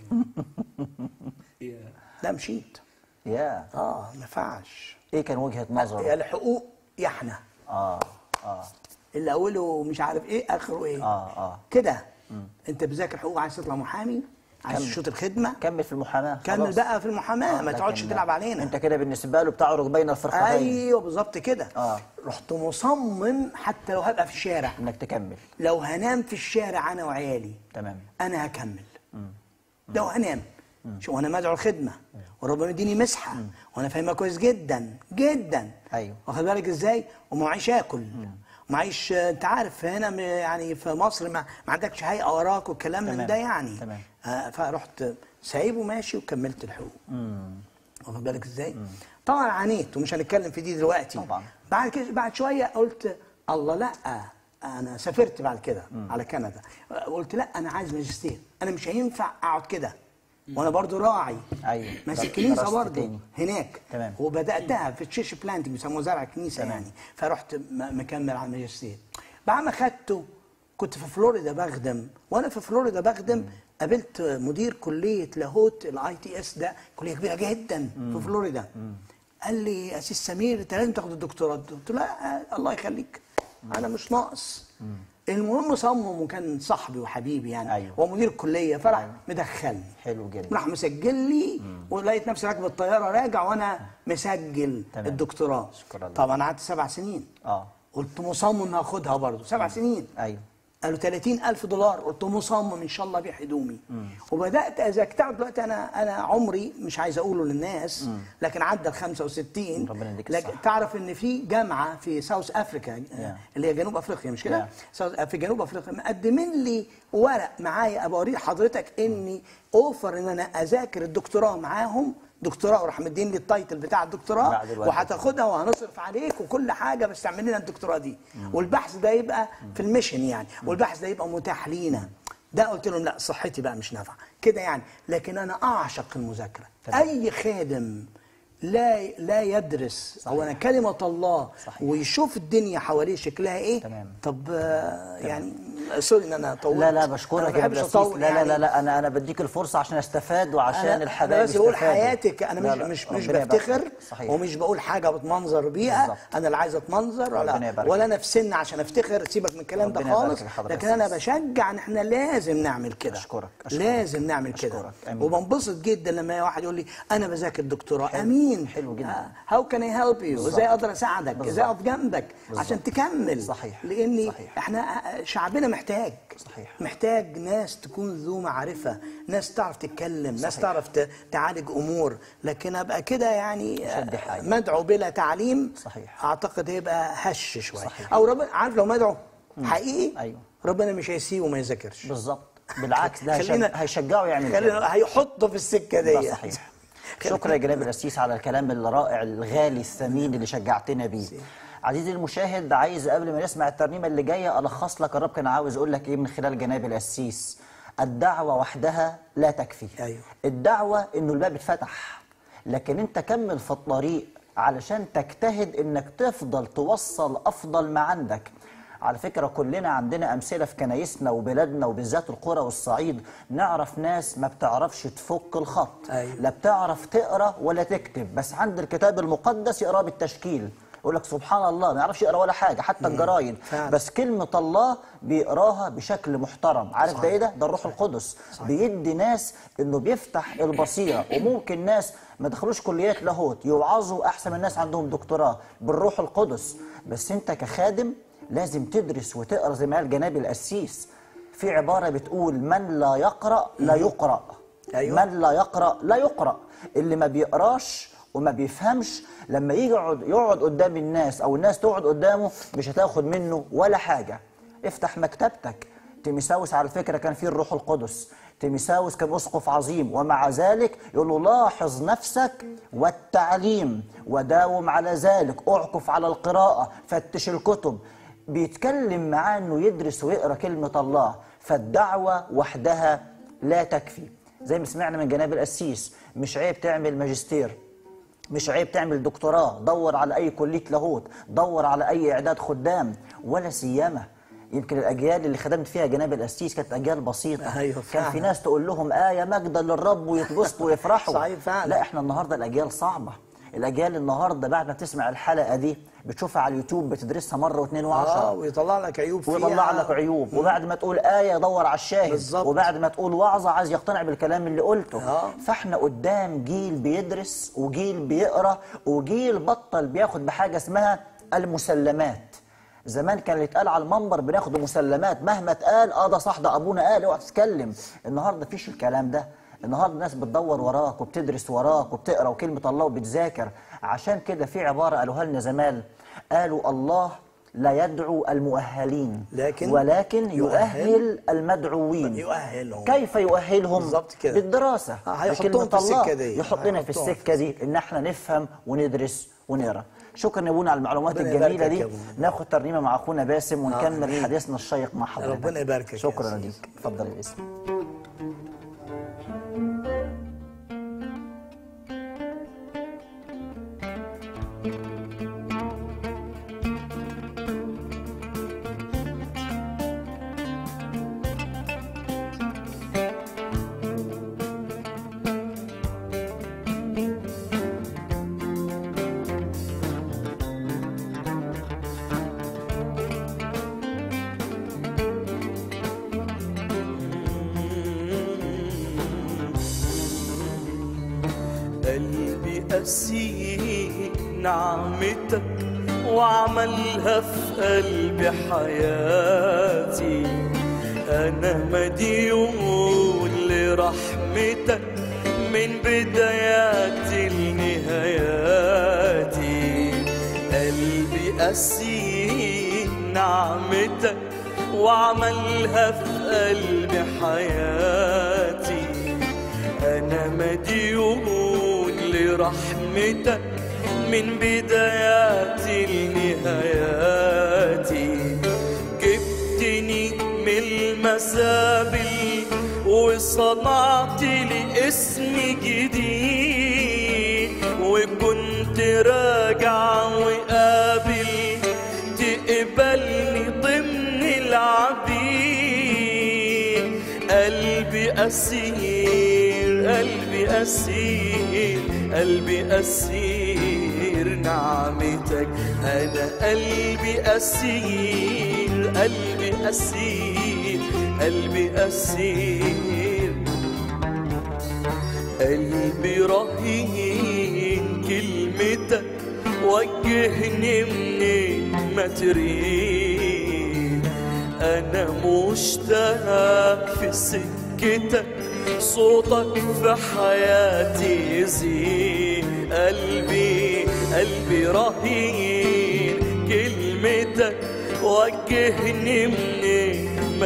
هي لا مشيت يا اه ما ينفعش ايه كان وجهه يا نظره الحقوق يا احنا اه اه اللي اوله مش عارف ايه اخره ايه اه اه كده انت بذاكر حقوق عايز تطلع محامي عايز كمل. تشوط الخدمه كمل في المحاماه كمل خلاص. بقى في المحاماه آه، ما تقعدش لكن تلعب علينا انت كده بالنسبه له بتعرج بين الفرقتين ايوه بالظبط كده آه. رحت مصمم حتى لو هبقى في الشارع انك تكمل لو هنام في الشارع انا وعيالي تمام انا هكمل لو هنام شو انا مدعو الخدمه وربنا يديني مسحه وانا فاهمها كويس جدا جدا أيوة. واخد بالك ازاي ومعيش اكل معيش انت عارف هنا م- يعني في مصر ما, ما عندكش هيئه وراك والكلام من تمام. ده يعني تمام. آه فرحت سايبه ماشي وكملت الحقوق واخد بالك ازاي طبعا عانيت ومش هنتكلم في دي دلوقتي طبعا. بعد كده بعد شويه قلت الله لا انا سافرت بعد كده على كندا قلت لا انا عايز ماجستير انا مش هينفع اقعد كده وانا برضو راعي أيوة. ماسك در- كنيسه درست برضو تاني. هناك تمام. وبداتها في تشيش بلانتنج بيسموها زرع كنيسه يعني فرحت م- مكمل على الماجستير بعد ما خدته كنت في فلوريدا بخدم وانا في فلوريدا بخدم قابلت مدير كليه لاهوت الاي تي اس ده كليه كبيره جدا في فلوريدا قال لي اسيس سمير انت لازم تاخد الدكتوراه قلت له لا آه، الله يخليك انا مش ناقص المهم صمم وكان صاحبي وحبيبي يعني أيوة. هو مدير الكليه فراح مدخلني حلو جدا راح مسجل لي ولقيت نفسي راكب الطياره راجع وانا مسجل تمام. الدكتوراه شكرا لله. طبعا قعدت سبع سنين اه قلت مصمم هاخدها برضه سبع سنين ايوه قالوا 30 ألف دولار قلت مصمم إن شاء الله أبيع هدومي وبدأت أذاكر تعرف دلوقتي أنا أنا عمري مش عايز أقوله للناس لكن عدى ال 65 ربنا يديك لكن الصحة. تعرف إن في جامعة في ساوث أفريكا آه، Yeah. اللي هي جنوب أفريقيا مش كده؟ Yeah. ساوث- في جنوب أفريقيا مقدمين لي ورق معايا أبقى أوريه لحضرتك إني أوفر إن أنا أذاكر الدكتوراه معاهم دكتوراه وراح مدين لي التايتل بتاع الدكتوراه بعد الوقت. وهتاخدها وهنصرف عليك وكل حاجه بس تعمل لنا الدكتوراه دي والبحث ده يبقى في الميشن يعني والبحث ده يبقى متاح لينا ده قلت لهم لا صحتي بقى مش نافعه كده يعني لكن انا اعشق المذاكره تمام. اي خادم لا لا يدرس صحيح. هو انا كلمه الله صحيح. ويشوف الدنيا حواليه شكلها ايه تمام. طب آه، يعني سوري ان انا طولت لا لا أنا بشكرك ما يا بحبش بلاسيس أطول لا لا يعني. لا لا انا انا بديك الفرصه عشان استفاد وعشان أنا- الحبايب انا بس بقول يستفادوا. حياتك انا لا مش لا، مش مش ربنا يبارك بفتخر فيك. صحيح ومش بقول حاجه بتمنظر بيها بالظبط. انا لا عايز اتمنظر ربنا ولا يبارك ولا فيك. انا في سن عشان افتخر سيبك من الكلام ده ربنا يبارك خالص فيك حضرتك لكن انا أساس. بشجع ان احنا لازم نعمل كده أشكرك، أشكرك. لازم نعمل كده أشكرك. أمين. وبنبسط جدا لما واحد يقول لي انا بذاكر دكتوراه امين حلو جدا. هاو كان اي هيلب يو ازاي اقدر اساعدك بالظبط. ازاي اقف جنبك عشان تكمل صحيح. لاني صحيح. احنا شعبنا محتاج صحيح. محتاج ناس تكون ذو معرفة ناس تعرف تتكلم ناس صحيح. تعرف ت- تعالج أمور لكن أبقى كده يعني شد آه، حاجة. مدعو بلا تعليم صحيح. أعتقد هيبقى هش شوية صحيح. أو ربنا عارف لو مدعو حقيقي أيوه. ربنا مش هيسيبه وما يذاكرش بالظبط بالعكس ده خلينا- هيشج- هيشجعه يعمل كده خلينا هيحطه في السكة دي ده صحيح شكرا يا جناب القسيس على الكلام الرائع الغالي الثمين اللي شجعتنا بيه عزيزي المشاهد عايز قبل ما نسمع الترنيمه اللي جايه الخص لك الرب كان عاوز اقول لك ايه من خلال جناب القسيس الدعوه وحدها لا تكفي أيوه. الدعوه انه الباب اتفتح لكن انت كمل في الطريق علشان تجتهد انك تفضل توصل افضل ما عندك على فكرة كلنا عندنا أمثلة في كنايسنا وبلادنا وبالذات القرى والصعيد نعرف ناس ما بتعرفش تفك الخط أيوة. لا بتعرف تقرا ولا تكتب بس عند الكتاب المقدس يقراه بالتشكيل يقول لك سبحان الله ما يعرفش يقرا ولا حاجه حتى الجرايد فعلا. بس كلمه الله بيقراها بشكل محترم عارف ده ايه ده ده الروح القدس بيدي ناس انه بيفتح البصيره وممكن ناس ما دخلوش كليات لاهوت يوعظوا احسن من الناس عندهم دكتوراه بالروح القدس بس انت كخادم لازم تدرس وتقرا زي ما قال جناب القسيس في عباره بتقول من لا يقرا لا يقرا أيوة. من لا يقرا لا يقرا اللي ما بيقراش وما بيفهمش لما يجي يقعد يقعد قدام الناس او الناس تقعد قدامه مش هتاخد منه ولا حاجه افتح مكتبتك تيميساوس على فكره كان فيه الروح القدس تيميساوس كان اسقف عظيم ومع ذلك يقول له لاحظ نفسك والتعليم وداوم على ذلك اعكف على القراءه فتش الكتب بيتكلم معاه انه يدرس ويقرا كلمه الله فالدعوه وحدها لا تكفي زي ما سمعنا من جناب القسيس مش عيب تعمل ماجستير مش عيب تعمل دكتوراه دور على اي كليه لاهوت دور على اي اعداد خدام ولا سيما يمكن الاجيال اللي خدمت فيها جناب القسيس كانت اجيال بسيطه أيوة كان في فعلا. ناس تقول لهم ايه مجدا للرب ويتبسطوا ويفرحوا صحيح فعلا. لا احنا النهارده الاجيال صعبه الاجيال النهارده بعد ما تسمع الحلقه دي بتشوفها على اليوتيوب بتدرسها مره واثنين اه وعشرة ويطلع لك عيوب فيها ويطلع لك عيوب وبعد ما تقول آية دور على الشاهد بالظبط. وبعد ما تقول وعظة عايز يقتنع بالكلام اللي قلته آه. فاحنا قدام جيل بيدرس وجيل بيقرا وجيل بطل بياخد بحاجة اسمها المسلمات زمان كان يتقال على المنبر بناخد مسلمات مهما اتقال اه ده صح ده ابونا قال اوعى تتكلم النهارده مفيش الكلام ده النهارده الناس بتدور وراك وبتدرس وراك وبتقرا وكلمه الله وبتذاكر عشان كده في عباره قالوها لنا زمان قالوا الله لا يدعو المؤهلين لكن ولكن يؤهل يؤهل المدعوين يؤهلهم كيف يؤهلهم بالظبط كده. بالدراسه آه، هيحطهم بكلمة في السكة الله. دي. يحطنا في هيحطهم في السكه دي ان احنا نفهم وندرس ونقرا شكرا يا ابونا على المعلومات ربنا الجميله يباركك دي يا أبونا. ناخد ترنيمه مع اخونا باسم ونكمل آمين. حديثنا الشيق مع حضرتك ربنا يباركك يا شكرا أسيس. ليك اتفضل يا باسم قلبي أسيء نعمتك وعملها في قلبي حياتي أنا مديون لرحمتك من بداياتي لنهاياتي قلبي أسيء نعمتك وعملها في قلبي حياتي أنا مديون برحمتك من بدايات النهايات جبتني من المسابل وصنعت لي اسم جديد وكنت راجع وقابل تقبلني ضمن العبيد قلبي أسير قلبي أسير قلبي أسير نعمتك أنا قلبي أسير قلبي أسير قلبي أسير قلبي رهين كلمتك وجهني منين ما تريد انا مشتاق في سكتك صوتك في حياتي يزيد قلبي قلبي رهين كلمتك وجهني منين ما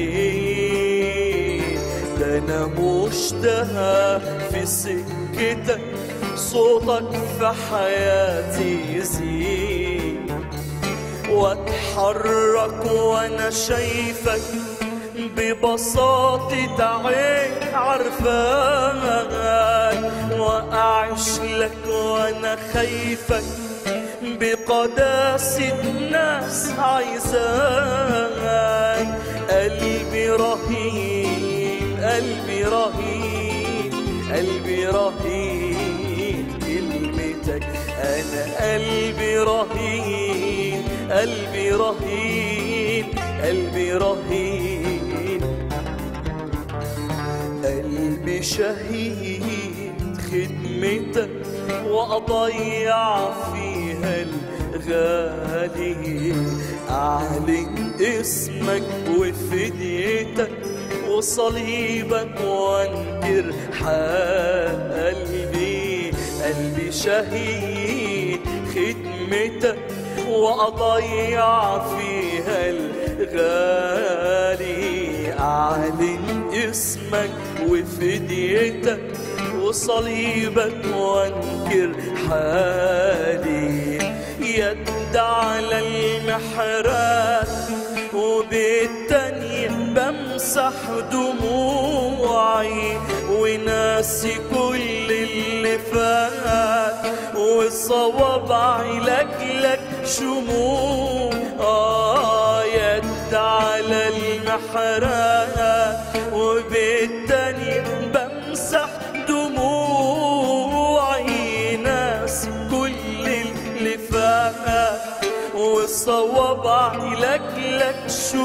تريد ده انا مشتاق في سكتك صوتك في حياتي يزيد واتحرك وانا شايفك ببساطة عين عرفاك واعيش لك وانا خايفك بقداسة ناس عايزاك قلبي رهيب قلبي رهيب قلبي رهيب كلمتك انا قلبي رهيب قلبي رهيب قلبي رهيب قلبي شهيد خدمتك واضيع فيها الغالي اعلن اسمك وفديتك وصليبك وانكر حق قلبي قلبي شهيد خدمتك واضيع فيها الغالي اعلن اسمك وفديتك وصليبك وانكر حالي يد على المحراب وبالتانية بمسح دموعي وناسي كل اللي فات وصوابعي لك لك شموع آه يد على المحراب وبالتانية بمسح دموعي ناس كل اللي فات وصوابعي لك لك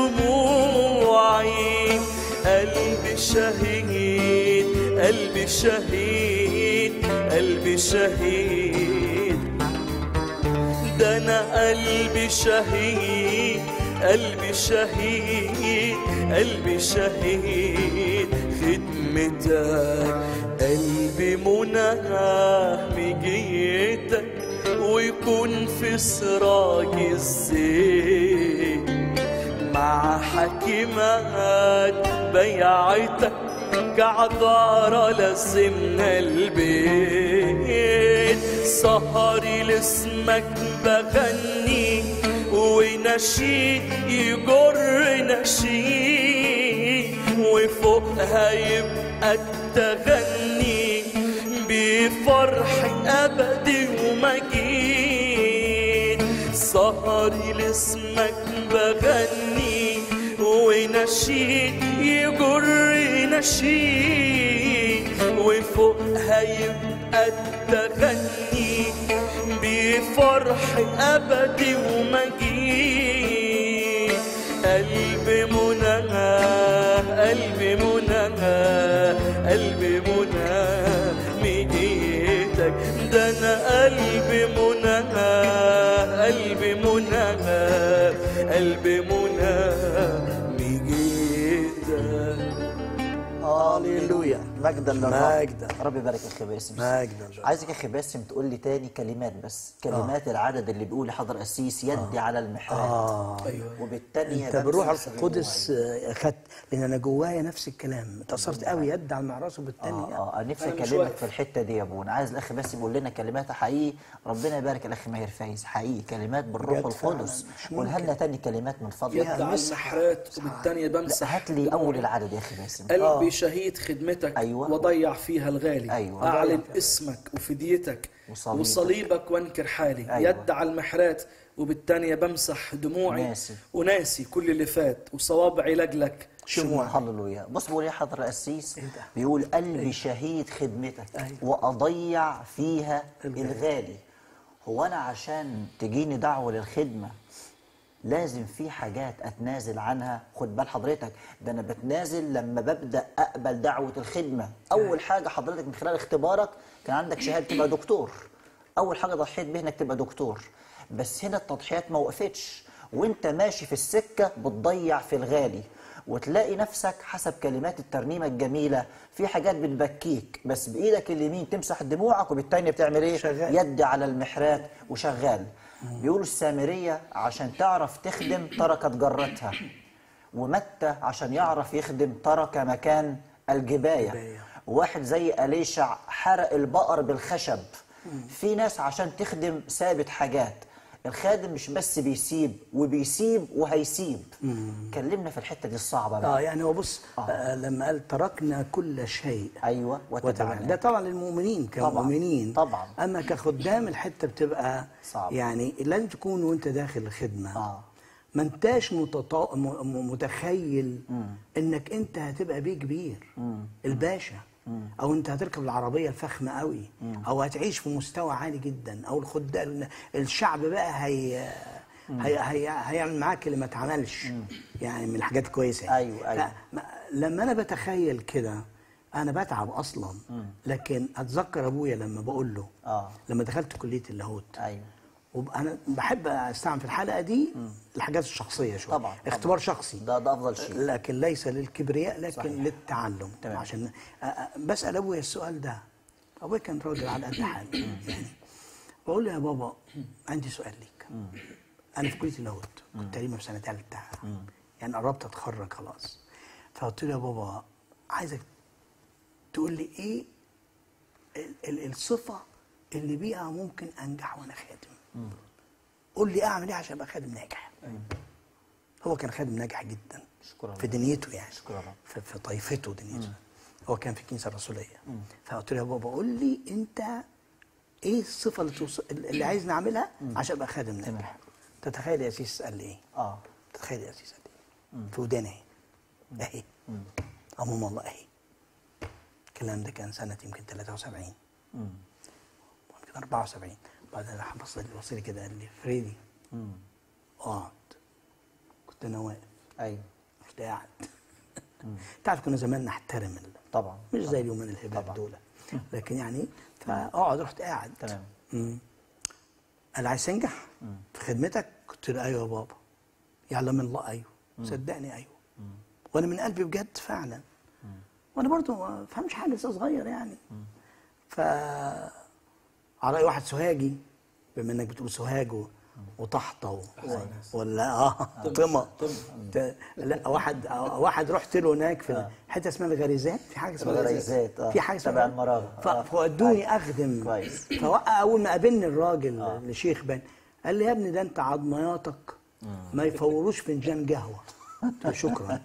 شموعي قلبي شهيد قلبي شهيد قلبي شهيد ده انا قلبي شهيد قلبي شهيد قلبي شهيد خدمتك قلبي مناه مجيتك ويكون في سراج الزيت مع حكيمات بيعتك كعذارة لازمنا البيت سهري لاسمك بغني ونشيد يجر نشيد وفوقها يبقى التغني بفرح أبدي ومجيد سهري لاسمك بغني ونشيد يجر نشيد وفوقها يبقى التغني بفرح أبدي ومجيد قلبي منى قلبي منى قلبي منى مجيتك ده انا قلبي منى قلبي منى قلبي منى مجيتك آه هللويا مجدا للرب مجدا رب يبارك يا اخي باسم مجدا للرب. عايزك يا اخي باسم تقول لي تاني كلمات بس كلمات العدد اللي بيقول حضر قسيس يدي على المحراب اه ايوه وبالتانية انت بالروح بمسح القدس آه، خدت لان انا جوايا نفس الكلام اتاثرت قوي يد على المعراس اه وبالتاني اه نفسي أنا مش اكلمك واقف. في الحته دي يا ابونا عايز الاخ بس يقول لنا كلمات حقيقي ربنا يبارك الاخ ماهر فايز حقيقي كلمات بالروح بجد فعلاً، القدس مش قولها ممكن. لنا تاني كلمات من يد فضلك على المحرات وبالثانيه لا بمسح هات لي اول العدد يا اخي باسم قلبي شهيد خدمتك أيوة. وضيع فيها الغالي أيوة. أعلن اسمك وفديتك وصليبك. وصليبك وانكر حالي أيوة. يد على المحرات وبالتانية بمسح دموعي ناسي. وناسي كل اللي فات وصوابعي لجلك شموع هللويا بص بيقول ايه حضر القسيس بيقول قلبي شهيد خدمتك واضيع فيها الغالي هو انا عشان تجيني دعوه للخدمه لازم في حاجات اتنازل عنها خد بال حضرتك ده انا بتنازل لما ببدا اقبل دعوه الخدمه اول حاجه حضرتك من خلال اختبارك كان عندك شهاده تبقى دكتور اول حاجه ضحيت بيها انك تبقى دكتور بس هنا التضحيات ما وقفتش وانت ماشي في السكه بتضيع في الغالي وتلاقي نفسك حسب كلمات الترنيمه الجميله في حاجات بتبكيك بس بايدك اليمين تمسح دموعك وبالتانيه بتعمل ايه شغال. يد على المحرات وشغال بيقولوا السامريه عشان تعرف تخدم تركت جرتها ومتى عشان يعرف يخدم ترك مكان الجبايه الجباية. واحد زي أليشع حرق البقر بالخشب في ناس عشان تخدم سابت حاجات الخادم مش بس بيسيب وبيسيب وهيسيب كلمنا في الحتة دي الصعبة اه بقى يعني هو بص آه. لما قال تركنا كل شيء أيوة وتبعنا وتبعنا ده طبعا للمؤمنين كمؤمنين طبعا. اما كخدام الحته بتبقى صعب. يعني لازم تكون وانت داخل الخدمه آه. ما انتاش متطا... م... م- متخيل انك انت هتبقى بيه كبير الباشا او انت هتركب العربيه الفخمه قوي او هتعيش في مستوى عالي جدا او الخدام الشعب بقى هي هي هي هيعمل معاك اللي ما اتعملش يعني من الحاجات الكويسه يعني. أيوة، أيوة. ف- لما انا بتخيل كده انا بتعب اصلا لكن اتذكر ابويا لما بقول له آه. لما دخلت كليه اللاهوت أيوة وانا بحب استعمل في الحلقه دي الحاجات الشخصيه شويه طبعاً، طبعاً. اختبار شخصي ده ده أفضل شيء لكن ليس للكبرياء لكن صحيح. للتعلم تمام. عشان أ- أ- بسال ابويا السؤال ده ابويا كان راجل على قد حاله يعني بقول له يا بابا عندي سؤال ليك انا في كليه اللاهوت كنت تقريبا في سنه ثالثه يعني قربت اتخرج خلاص فقلت له يا بابا عايزك تقول لي ايه ال- ال- الصفه اللي بيها ممكن انجح وانا خادم قول لي اعمل ايه عشان ابقى خادم ناجح هو كان خادم ناجح جدا شكرا في دنيته يعني شكرا رب. في, في طائفته دنيته هو كان في الكنيسه الرسوليه فقلت له يا بابا قول لي انت ايه الصفه اللي, توص... اللي عايز نعملها عشان ابقى خادم ناجح تتخيل يا سيس قال لي ايه آه تتخيل يا سيس قال لي ايه في وداني اهي اهي امام الله اهي الكلام ده كان سنه يمكن 73 يمكن 74 بعدين راح بص لي بص لي كده قال لي فريدي اقعد كنت انا واقف أيوة رحت قاعد تعرف كنا زمان نحترم ال- طبعا مش زي اليومين الهباب طبعا. دول لكن يعني فاقعد رحت قاعد تمام. مم. قال عايز تنجح في خدمتك قلت له ايوه يا بابا يعلم الله ايوه صدقني ايوه وانا من قلبي بجد فعلا وانا برضو ما فهمش حاجه لسه صغير يعني ف على رأي واحد سوهاجي بما انك بتقول سوهاج و- وطحطه و... ولا اه طمه ت- لا واحد آه، واحد رحت له هناك في حته اسمها الغريزات في حاجه اسمها الغريزات، آه. في حاجه اسمها تبع المراغة. ف- آه. فودوني اخدم كويس. فوقع اول ما قابلني الراجل الشيخ بان قال لي يا ابني ده انت عضمياتك ما يفوروش فنجان قهوه قلت له شكرا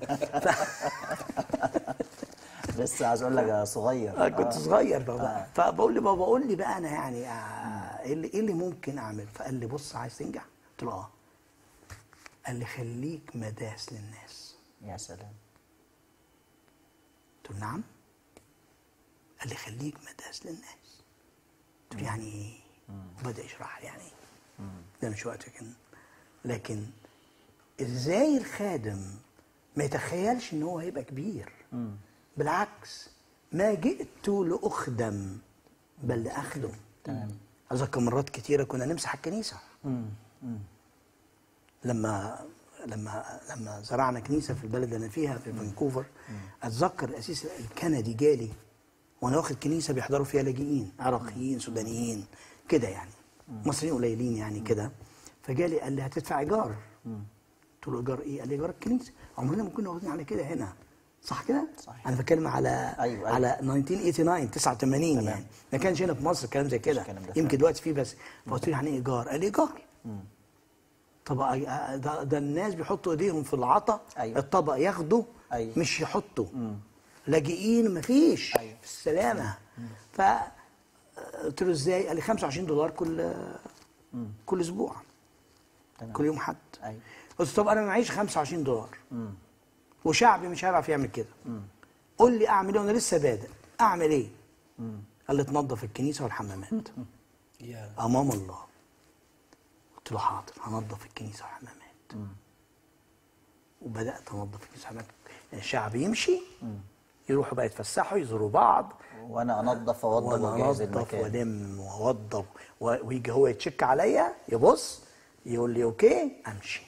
لسه عايز أقول لك يا صغير آه، كنت صغير بابا فبقول لي بابا قول لي بقى انا يعني آه، ايه اللي ايه اللي ممكن اعمل فقال لي بص عايز تنجح قلت له اه قال لي خليك مداس للناس يا سلام قلت له نعم قال لي خليك مداس للناس قلت له يعني ايه وبدا يشرح لي يعني ايه ده مش وقته كان لكن ازاي الخادم ما يتخيلش ان هو هيبقى كبير بالعكس ما جئت لاخدم بل لاخدم تمام أذكر مرات كتيرة كنا نمسح الكنيسة لما لما لما زرعنا كنيسه في البلد اللي انا فيها في فانكوفر اتذكر الاسيس الكندي جالي وانا واخد كنيسه بيحضروا فيها لاجئين عراقيين سودانيين كده يعني مصريين قليلين يعني كده فجالي قال لي هتدفع ايجار قلت له ايجار ايه؟ قال لي ايجار الكنيسه عمرنا ما كنا واخدين على كده هنا صح كده؟ صحيح. انا بتكلم على أيوة، أيوة. على 1989 89 يعني ما كانش هنا في مصر كلام زي كده الكلام ده يمكن دلوقتي فيه بس فقلت له يعني ايه ايجار؟ قال لي ايجار طب أي- ده, ده الناس بيحطوا ايديهم في العطا أيوة. الطبق ياخده أيوة. مش يحطوا لاجئين مفيش أيوة. في السلامه ف قلت له ازاي؟ قال لي 25 دولار كل كل اسبوع تمام. كل يوم حد أيوة. قلت له طب انا معيش 25 دولار وشعبي مش هيعرف يعمل كده قول لي اعمل ايه وانا لسه بادئ اعمل ايه؟ قال لي تنظف الكنيسه والحمامات يا امام الله قلت له حاضر هنظف الكنيسه والحمامات وبدات انظف الكنيسه والحمامات الشعب يمشي يروحوا بقى يتفسحوا يزوروا بعض وانا انظف واوضب وانا واجهز انظف المكان والم واوضب و- ويجي هو يتشك عليا يبص يقول لي اوكي امشي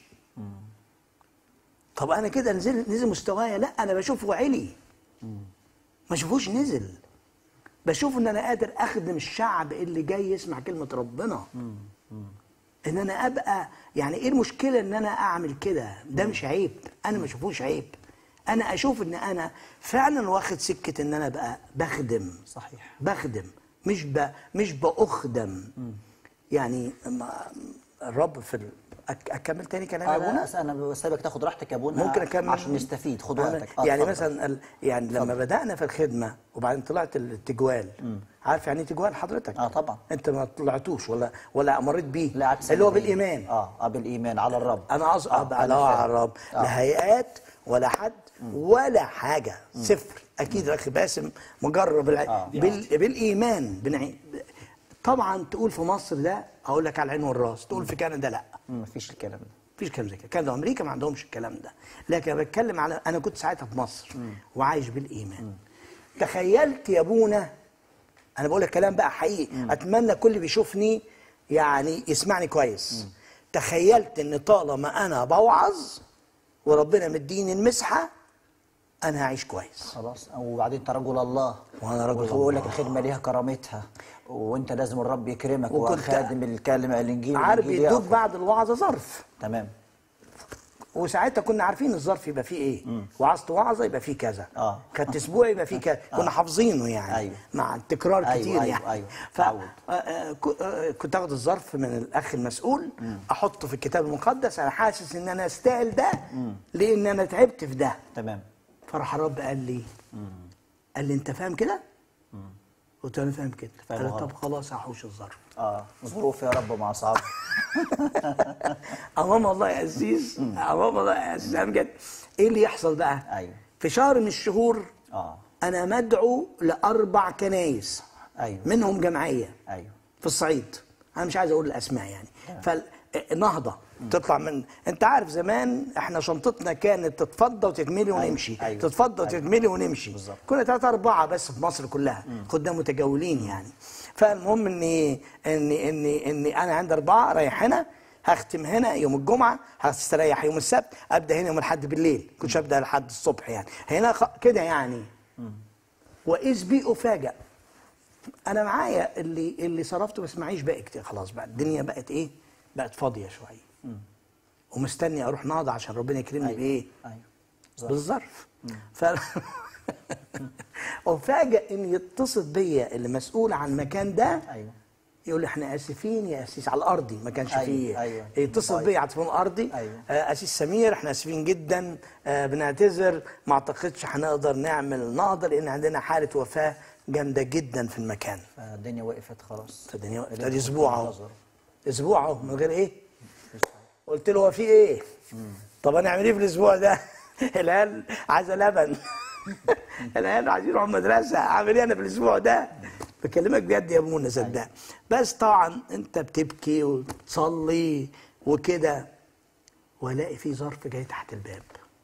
طب انا كده نزل نزل مستوايا لا انا بشوفه علي ما اشوفوش نزل بشوف ان انا قادر اخدم الشعب اللي جاي يسمع كلمه ربنا ان انا ابقى يعني ايه المشكله ان انا اعمل كده ده مش عيب انا ما اشوفوش عيب انا اشوف ان انا فعلا واخد سكه ان انا بقى بخدم صحيح بخدم مش ب... مش باخدم يعني ما- الرب في ال... أك... اكمل تاني كلام يا اه ابونا لا انا بسيبك تاخد راحتك يا ابونا ممكن اكمل عشان نستفيد خد أنا- وقتك آه، يعني اتفضل. مثلا ال- يعني لما بدانا في الخدمه وبعدين طلعت التجوال عارف يعني ايه تجوال حضرتك اه طبعا انت ما طلعتوش ولا ولا مريت بيه لا عكس اللي هو الإيمان. بالايمان اه اه بالايمان على الرب انا قصدي آه، آه أنا لا فاهم. على الرب آه. لا هيئات ولا حد ولا حاجه صفر اكيد الاخ باسم مجرب الع... آه. بال... بالايمان بنعي... طبعا تقول في مصر ده اقول لك على العين والراس تقول في كندا لا مم، مفيش الكلام ده مفيش كلام زي كده كندا وامريكا ما عندهمش الكلام ده لكن انا بتكلم على انا كنت ساعتها في مصر وعايش بالايمان تخيلت يا ابونا انا بقول لك كلام بقى حقيقي اتمنى كل اللي بيشوفني يعني يسمعني كويس تخيلت ان طالما انا بوعظ وربنا مديني المسحه انا هعيش كويس خلاص وبعدين انت رجل الله وأنا رجل ويقول لك الله. الخدمه ليها كرامتها وانت لازم الرب يكرمك وكنت وخادم الكلمه الانجيل عارف والإنجيل يدوك يقف. بعد الوعظه ظرف تمام وساعتها كنا عارفين الظرف يبقى فيه ايه وعظت وعظه يبقى فيه كذا آه. كانت اسبوع يبقى فيه كذا كنا حافظينه يعني أيوة. مع التكرار أيوة، كتير أيوة، يعني أيوة. ف تعود. آه، آه، كو- آه، كنت اخد الظرف من الاخ المسؤول احطه في الكتاب المقدس انا حاسس ان انا استاهل ده لان انا تعبت في ده تمام فراح الرب قال لي قال لي انت فاهم كده قلت له انا فاهم كده فاهم قال لي غلط. طب خلاص هحوش الظرف اه ظروف يا رب مع اصحابك امام الله يا عزيز امام الله يا عزيز امجد ايه اللي يحصل بقى أيوة. في شهر من الشهور اه انا مدعو لاربع كنايس ايوه منهم جمعيه ايوه في الصعيد انا مش عايز اقول الاسماء يعني فالنهضه تطلع من انت عارف زمان احنا شنطتنا كانت تتفضى وتتملي ونمشي أيوة. تتفضى أيوة. وتتملي ونمشي بالظبط. كنا ثلاثة أربعة بس في مصر كلها خدام متجولين يعني فالمهم إني إني إني إني أنا عندي أربعة رايح هنا هختم هنا يوم الجمعة هستريح يوم السبت أبدأ هنا يوم الأحد بالليل كنتش أبدأ لحد الصبح يعني هنا خ... كده يعني وإذ بي أفاجأ انا معايا اللي اللي صرفته بس معيش باقي كتير خلاص بقى الدنيا بقت ايه بقت فاضيه شويه ومستني اروح نهضه عشان ربنا يكرمني أيوة. بايه ايوه ظرف. بالظرف ف وفاجئ ان يتصل بيا اللي مسؤول عن المكان ده ايوه يقول لي احنا اسفين يا اسيس على الارضي ما كانش أيوة، فيه أيوة. يتصل طيب. بيا على التليفون الارضي أيوة. آه، اسيس سمير احنا اسفين جدا آه، بنعتذر ما اعتقدش هنقدر نعمل نهضه لان عندنا حاله وفاه جامده جدا في المكان فالدنيا وقفت خلاص الدنيا وقفت. اللي ادي انت اسبوع كنت اهو منتظره. اسبوع اهو من غير ايه قلت له هو في ايه طب هنعمل ايه في الاسبوع ده العيال عايزه لبن العيال عايزين يروحوا المدرسه اعمل ايه انا في الاسبوع ده بكلمك بجد يا ابونا صدق بس طبعا انت بتبكي وتصلي وكده والاقي في ظرف جاي تحت الباب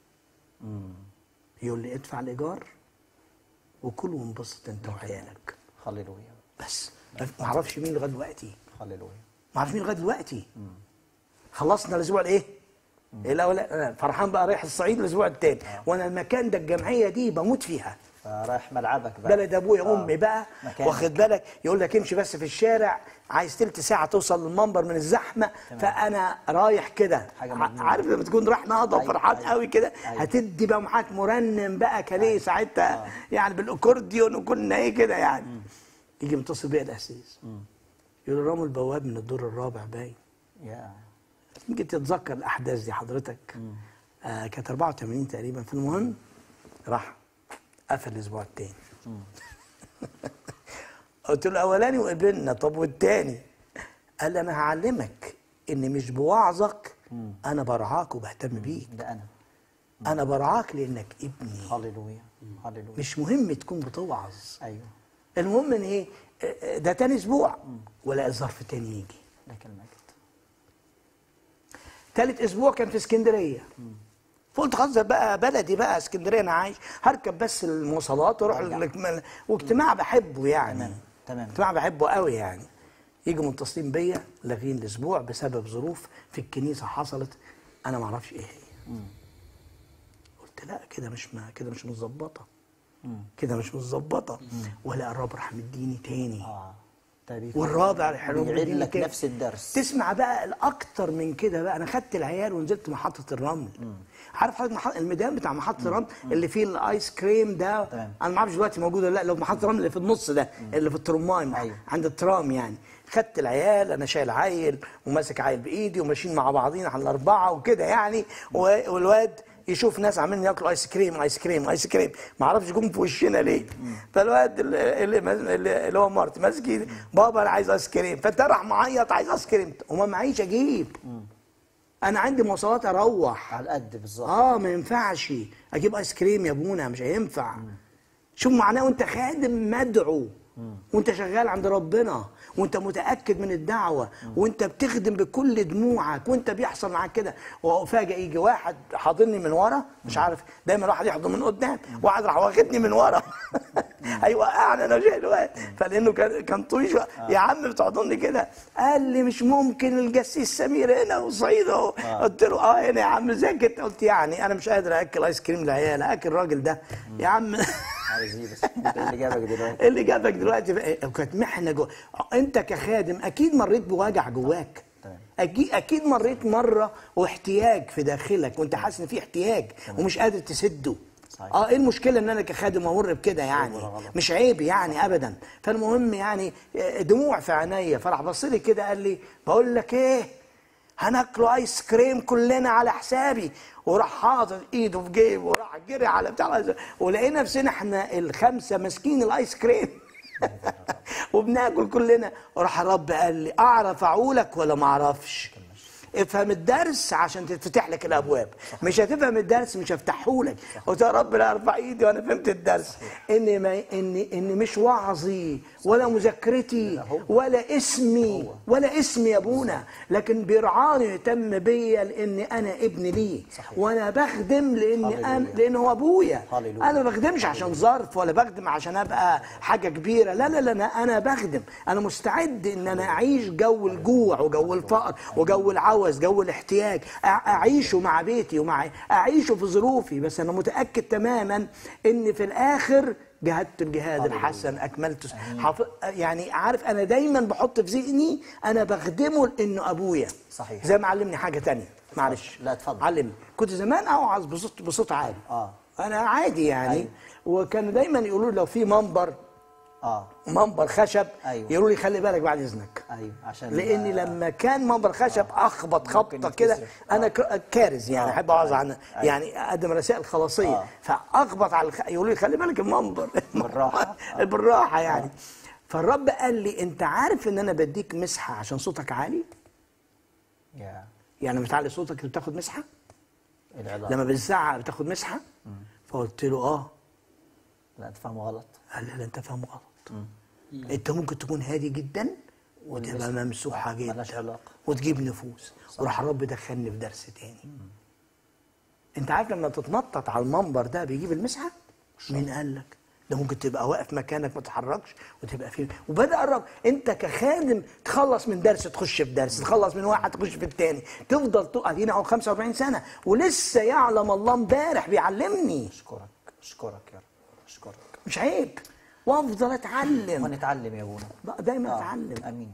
يقول لي ادفع الايجار وكل وانبسط انت وعيالك هللويا بس ما اعرفش مين لغايه دلوقتي هللويا ما اعرفش مين لغايه دلوقتي خلصنا الاسبوع الايه الاولاني أنا فرحان بقى رايح الصعيد الاسبوع الثاني وانا المكان ده الجمعيه دي بموت فيها فرايح ملعبك بقى بلد ابويا وامي بقى مكانك. واخد بالك يقول لك امشي بس في الشارع عايز تلت ساعه توصل للمنبر من الزحمه فانا رايح كده حاجة ع- مجنونة. عارف لما تكون رايح نهضه أيوة، وفرحان أيوة. قوي كده أيوة. هتدي بقى معاك مرنم بقى كليه ساعتها يعني بالاكورديون وكنا ايه كده يعني يجي متصل بيا الاسيس يقول له رامو البواب من الدور الرابع باين يا يمكن تتذكر الاحداث دي حضرتك آه كانت 84 تقريبا في المهم راح قفل الاسبوع التاني قلت له الاولاني وقبلنا طب والتاني قال لي انا هعلمك ان مش بوعظك انا برعاك وبهتم بيك ده انا انا برعاك لانك ابني هللويا هللويا مش مهم تكون بتوعظ ايوه المهم ان ايه آه، آه، ده تاني اسبوع ولا الظرف تاني يجي لك المجد تالت اسبوع كان في اسكندريه فقلت خلاص ده بقى بلدي بقى اسكندريه انا عايش هركب بس المواصلات واروح أرجع. الاجتماع واجتماع بحبه يعني تمام، تمام. اجتماع بحبه قوي يعني يجوا متصلين بيا لاغين الاسبوع بسبب ظروف في الكنيسه حصلت انا ما اعرفش ايه هي قلت لا كده مش ما كده مش متظبطه كده مش متظبطه ولا الرب راح مديني تاني اه طيب والرابع الحلو بيعيد لك نفس الدرس تسمع بقى الاكتر من كده بقى انا خدت العيال ونزلت محطه الرمل عارف حضرتك محط... الميدان بتاع محطه الرمل اللي فيه الايس كريم ده تمام. انا ما اعرفش دلوقتي موجود ولا لا لو محطه الرمل اللي في النص ده اللي في الترماي أيوة. عند الترام يعني خدت العيال انا شايل عيل وماسك عيل بايدي وماشيين مع بعضين على الاربعه وكده يعني و- والواد يشوف ناس عاملين ياكلوا ايس كريم ايس كريم ايس كريم ما اعرفش جم في وشنا ليه فالواد اللي, اللي, اللي هو مارتي ماسك ايدي بابا انا عايز ايس كريم فانت راح معيط عايز ايس كريم وما معيش اجيب انا عندي مواصلات اروح على القد بالظبط اه ما ينفعش اجيب ايس كريم يا ابونا مش هينفع شوف معناه وانت خادم مدعو وانت شغال عند ربنا وانت متاكد من الدعوه وانت بتخدم بكل دموعك وانت بيحصل معاك كده وفجاه يجي واحد حاضني من ورا مش عارف دايما واحد يحضن من قدام واحد راح واخدني من ورا هيوقعني انا شايل واحد فلانه كان كان طويل شوية. يا عم بتحضني كده قال لي مش ممكن الجسيس سمير هنا وصعيد اهو قلت له اه هنا يا عم زي كده قلت يعني انا مش قادر اكل ايس كريم للعيال اكل الراجل ده يا عم عايز ايه بس انت اللي جابك دلوقتي ايه اللي جابك دلوقتي في- كانت محنه جو... انت كخادم اكيد مريت بوجع جواك تمام. اكيد اكيد مريت مره واحتياج في داخلك وانت حاسس ان في احتياج ومش قادر تسده صحيح. اه ايه المشكله ان انا كخادم امر بكده يعني ولا غلط. مش عيب يعني ابدا فالمهم يعني آه، دموع في عينيا فراح بص لي كده قال لي بقول لك ايه هناكلوا ايس كريم كلنا على حسابي وراح حاطط ايده في جيبه وراح جري على بتاع الايس ولقينا نفسنا احنا الخمسه ماسكين الايس كريم وبناكل كلنا وراح الرب قال لي اعرف اعولك ولا ما اعرفش افهم الدرس عشان تتفتح لك الابواب مش هتفهم الدرس مش هفتحه لك قلت يا رب لا ارفع ايدي وانا فهمت الدرس ان ما ان ان مش وعظي ولا مذاكرتي ولا اسمي ولا اسمي يا ابونا لكن بيرعاني يهتم بيا لان انا ابن ليه وانا بخدم لان انا هللويا. لان هو ابويا هللويا. انا ما بخدمش عشان ظرف ولا بخدم عشان ابقى حاجه كبيره لا لا لا انا انا بخدم انا مستعد ان انا اعيش جو الجوع وجو الفقر وجو العوز جو الاحتياج أع- اعيشه مع بيتي ومع اعيشه في ظروفي بس انا متاكد تماما ان في الاخر جهدت الجهاد الحسن اكملت حافظ يعني عارف انا دايما بحط في ذهني انا بخدمه لانه ابويا صحيح. زي ما علمني حاجه تانية معلش لا، اتفضل. علمني كنت زمان اوعظ بصوت بصوت عالي اه انا عادي يعني أيوة. وكانوا دايما يقولوا لي لو في منبر اه منبر خشب أيوة. يقولوا لي خلي بالك بعد اذنك ايوه عشان لاني ما- لما كان منبر خشب اخبط خبطه يتكسر. كده آه. انا ك- كارز يعني آه. احب اوعظ عن أيوة. يعني اقدم رسائل خلاصيه آه. فاخبط على الخ... يقولوا لي خلي بالك المنبر بالراحة. آه. بالراحه يعني فالرب قال لي انت عارف ان انا بديك مسحه عشان صوتك عالي يا يعني لما بتعلي صوتك بتاخد مسحه العلاقه لما بتزعق بتاخد مسحه فقلت له اه لا تفهموا غلط قال لي لا انت فاهم غلط انت ممكن تكون هادي جدا وتبقى ممسوحه جدا ملهاش علاقة. وتجيب نفوس وراح الرب دخلني في درس تاني انت عارف لما تتنطط على المنبر ده بيجيب المسحه مين قال لك ده ممكن تبقى واقف مكانك ما تتحركش وتبقى فيه وبدا الرب انت كخادم تخلص من درس تخش في درس تخلص من واحد تخش في الثاني تفضل تقعد هنا اهو 45 سنه ولسه يعلم الله امبارح بيعلمني اشكرك اشكرك يا رب اشكرك مش عيب وافضل اتعلم ونتعلم يا ابونا بقى دايما آه، اتعلم امين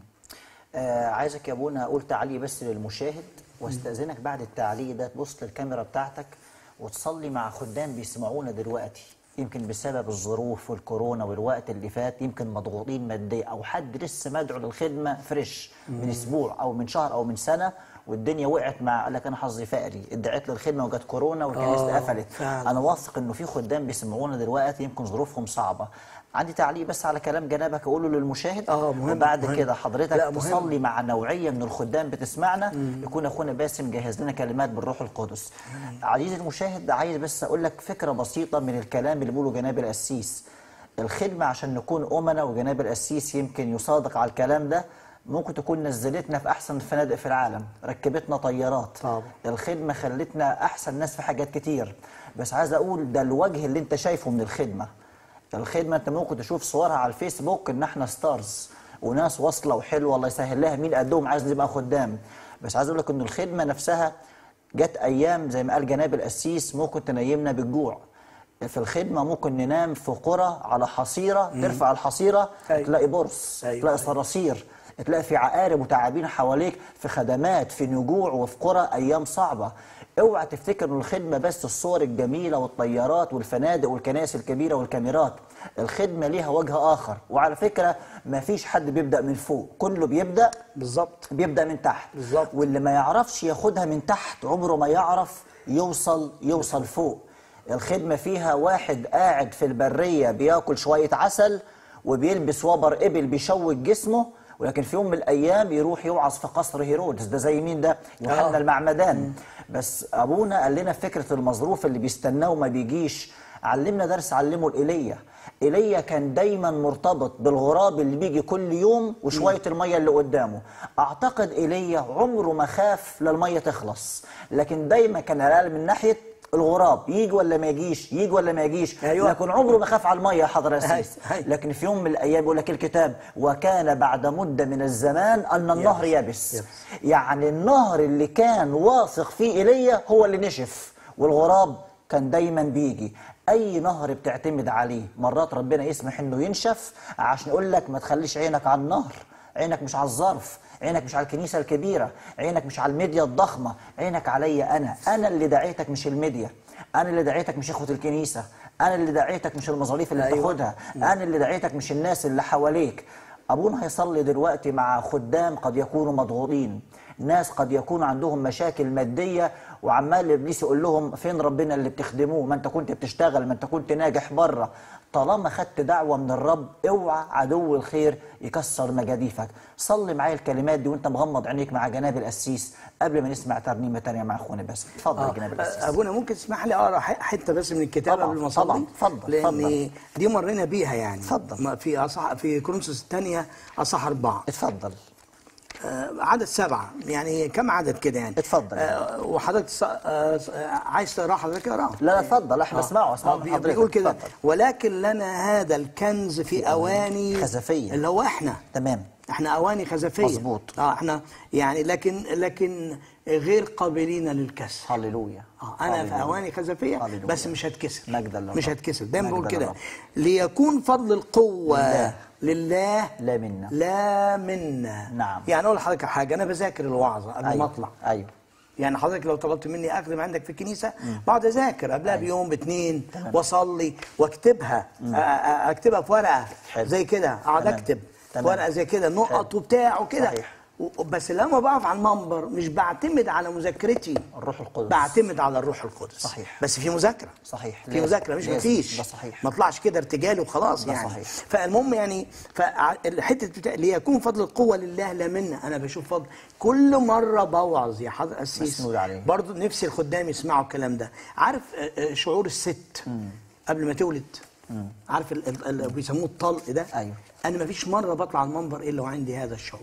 آه عايزك يا ابونا اقول تعليق بس للمشاهد واستاذنك بعد التعليق ده تبص للكاميرا بتاعتك وتصلي مع خدام بيسمعونا دلوقتي يمكن بسبب الظروف والكورونا والوقت اللي فات يمكن مضغوطين ماديا او حد لسه مدعو للخدمه فريش من اسبوع او من شهر او من سنه والدنيا وقعت مع قال لك انا حظي فقري ادعيت للخدمه وجت كورونا والكنائس آه، قفلت فعلا. انا واثق انه في خدام بيسمعونا دلوقتي يمكن ظروفهم صعبه عندي تعليق بس على كلام جنابك اقوله للمشاهد آه، مهم، وبعد مهم. كده حضرتك لا، مهم. تصلي مع نوعيه من الخدام بتسمعنا يكون اخونا باسم جهز لنا كلمات بالروح القدس عزيزي المشاهد عايز بس اقول لك فكره بسيطه من الكلام اللي بيقوله جناب القسيس الخدمه عشان نكون امنا وجناب القسيس يمكن يصادق على الكلام ده ممكن تكون نزلتنا في احسن الفنادق في العالم ركبتنا طيارات طبعا. الخدمه خلتنا احسن ناس في حاجات كتير بس عايز اقول ده الوجه اللي انت شايفه من الخدمه الخدمه انت ممكن تشوف صورها على الفيسبوك ان احنا ستارز وناس واصله وحلوه الله يسهل لها مين قدهم عايز نبقى خدام بس عايز اقول لك ان الخدمه نفسها جت ايام زي ما قال جناب القسيس ممكن تنيمنا بالجوع في الخدمه ممكن ننام في قرى على حصيره ترفع الحصيره أيوة. تلاقي برص أيوة. تلاقي صراصير تلاقي في عقارب وتعابين حواليك في خدمات في نجوع وفي قرى ايام صعبه اوعى تفتكر ان الخدمه بس الصور الجميله والطيارات والفنادق والكنائس الكبيره والكاميرات الخدمه ليها وجه اخر وعلى فكره ما فيش حد بيبدا من فوق كله بيبدا بالظبط بيبدا من تحت بالظبط. واللي ما يعرفش ياخدها من تحت عمره ما يعرف يوصل يوصل فوق الخدمه فيها واحد قاعد في البريه بياكل شويه عسل وبيلبس وبر ابل بيشوك جسمه ولكن في يوم من الايام يروح يوعظ في قصر هيرودس ده زي مين ده يوحنا آه. المعمدان بس ابونا قال لنا فكره المظروف اللي بيستناه وما بيجيش علمنا درس علمه الايليا ايليا كان دايما مرتبط بالغراب اللي بيجي كل يوم وشويه الميه اللي قدامه اعتقد ايليا عمره ما خاف للميه تخلص لكن دايما كان قلقان من ناحيه الغراب يجي ولا ما يجيش يجي ولا ما يجيش أيوة. لكن عمره ما خاف على الميه يا حضره السيس هاي. لكن في يوم من الايام يقول لك الكتاب وكان بعد مده من الزمان ان النهر يبس يبس. يعني النهر اللي كان واثق فيه ايليا هو اللي نشف والغراب كان دايما بيجي اي نهر بتعتمد عليه مرات ربنا يسمح انه ينشف عشان يقول لك ما تخليش عينك على النهر عينك مش على الظرف عينك مش على الكنيسة الكبيرة عينك مش على الميديا الضخمة عينك عليا أنا أنا اللي دعيتك مش الميديا أنا اللي دعيتك مش إخوة الكنيسة أنا اللي دعيتك مش المصاريف اللي أيوة. بتاخدها أنا اللي دعيتك مش الناس اللي حواليك أبونا هيصلي دلوقتي مع خدام قد يكونوا مضغوطين ناس قد يكون عندهم مشاكل مادية وعمال ابليس يقول لهم فين ربنا اللي بتخدموه ما انت كنت بتشتغل ما انت كنت ناجح بره طالما خدت دعوة من الرب اوعى عدو الخير يكسر مجاديفك صلي معايا الكلمات دي وانت مغمض عينيك مع جناب القسيس قبل ما نسمع ترنيمة تانية مع اخونا بس اتفضل يا جناب القسيس ابونا ممكن تسمح لي اقرا ح- حته بس من الكتاب طبعاً، قبل ما اصلي طبعاً، اتفضل، لان اتفضل. دي مرينا بيها يعني اتفضل. ما في أصح في كورنثوس الثانيه اصح اربعه اتفضل آه، عدد سبعه يعني كم عدد كده يعني اتفضل. آه، وحضرتك ص- آه، ص- آه، عايز تقرا حضرتك اقراه لا لا اتفضل احنا آه. اسمعه اسمعه آه، من بي- حضرتك بيقول كده اتفضل. ولكن لنا هذا الكنز في اواني خزفية. اللي هو احنا تمام احنا اواني خزفيه مظبوط. اه احنا يعني لكن لكن غير قابلين للكسر هللويا اه انا في هللويا. اواني خزفيه هللويا. بس مش هتكسر مجدا للرب. مش هتكسر دايما مجدا بقول كده للرب. ليكون فضل القوه لله. لله لا منا. لا منا نعم. يعني اقول لحضرتك حاجه انا بذاكر الوعظه قبل ما أيوة. اطلع ايوه يعني حضرتك لو طلبت مني اخدم عندك في الكنيسه بقعد اذاكر قبلها بيوم باتنين واصلي واكتبها أ- أ- اكتبها في ورقه حلو. زي كده اقعد تمام. اكتب في تمام. ورقه زي كده نقط حلو. وبتاع وكده صحيح. و- بس لما بقف على المنبر مش بعتمد على مذاكرتي الروح القدس بعتمد على الروح القدس صحيح. بس في مذاكره صحيح. في لازم. مذاكره مش لازم. مفيش ده صحيح. ما طلعش كده ارتجالي وخلاص ده يعني صحيح. فالمهم يعني فالحته بتاع ليكون فضل القوه لله لا منا انا بشوف فضل كل مره بوعظ يا حضر قسيس مسنود عليه. برضه نفسي الخدام يسمعوا الكلام ده عارف آه، آه، شعور الست قبل ما تولد عارف ال- ال- اللي بيسموه الطلق ده أيوه. انا ما فيش مره بطلع على المنبر الا وعندي هذا الشعور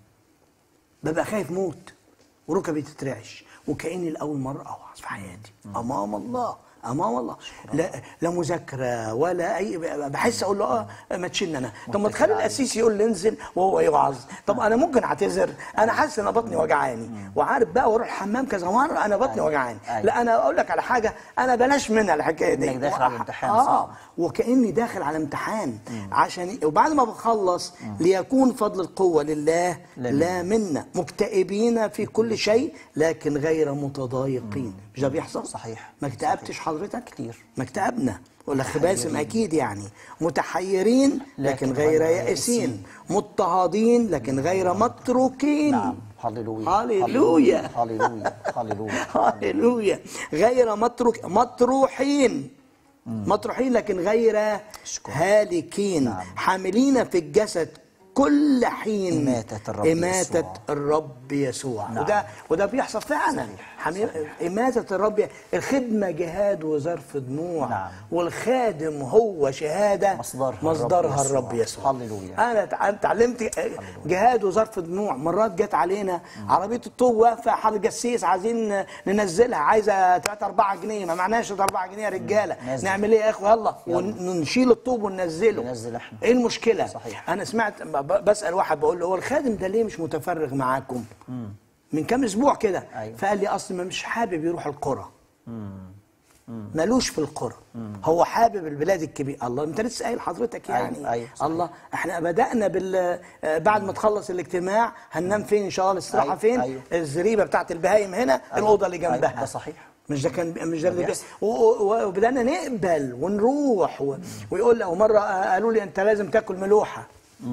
ببقى خايف موت وركبي تترعش وكاني لاول مره اوعظ في حياتي امام الله اما والله لا لا مذاكره ولا اي بحس اقول له اه ما تشيلني انا طب ما تخلي القسيس يقول لي انزل وهو يوعظ طب انا ممكن اعتذر انا حاسس ان بطني وجعاني وعارف بقى واروح الحمام كذا مره انا بطني وجعاني أيوة. لا انا اقول لك على حاجه انا بلاش منها الحكايه دي إنك داخل على الامتحان، اه صعب. وكاني داخل على امتحان عشان وبعد ما بخلص ليكون فضل القوه لله لله. لا منا مكتئبين في كل شيء لكن غير متضايقين مش ده بيحصل صحيح. ما اكتئبتش حضرتك كتير. ما اكتئبنا ولا باسم اكيد يعني متحيرين لكن غير يائسين مضطهدين لكن غير متروكين نعم هللويا هللويا. هللويا هللويا هللويا غير متروك مطروحين مطروحين لكن غير أشكر. هالكين نعم. حاملين في الجسد كل حين إماتة الرب إماتة يسوع. الرب يسوع نعم. وده وده بيحصل فعلا صحيح. حمي... إماتة الرب الخدمة جهاد وظرف دموع نعم. والخادم هو شهادة مصدرها الرب مصدرها يسوع. الرب يسوع هللويا. انا تع- اتعلمت جهاد وظرف دموع مرات جت علينا عربيه الطوب واقفه حاضر جسيس عايزين ننزلها عايزه 3 4 جنيه ما معناش 3 4 جنيه يا رجاله نزل. نعمل ايه يا اخوه يلا ونشيل الطوب وننزله ننزل إحنا. ايه المشكله صحيح. انا سمعت ب- بسال واحد بقول له هو الخادم ده ليه مش متفرغ معاكم من كام اسبوع كده أيوة. فقال لي اصل ما مش حابب يروح القرى ملوش في القرى هو حابب البلاد الكبيره الله انت لسه قايل حضرتك أيوة، يعني أيوة، صحيح. الله احنا بدانا بال آه، بعد ما تخلص الاجتماع هننام فين ان شاء الله الاستراحه أيوة، فين أيوة. الزريبه بتاعت البهايم هنا الاوضه اللي أيوة، جنبها ده صحيح. مش ده كان مش ده اللي بيحصل. بيحصل. و- و- وبدانا نقبل ونروح و... ويقول لي ومره آه، قالوا لي انت لازم تاكل ملوحه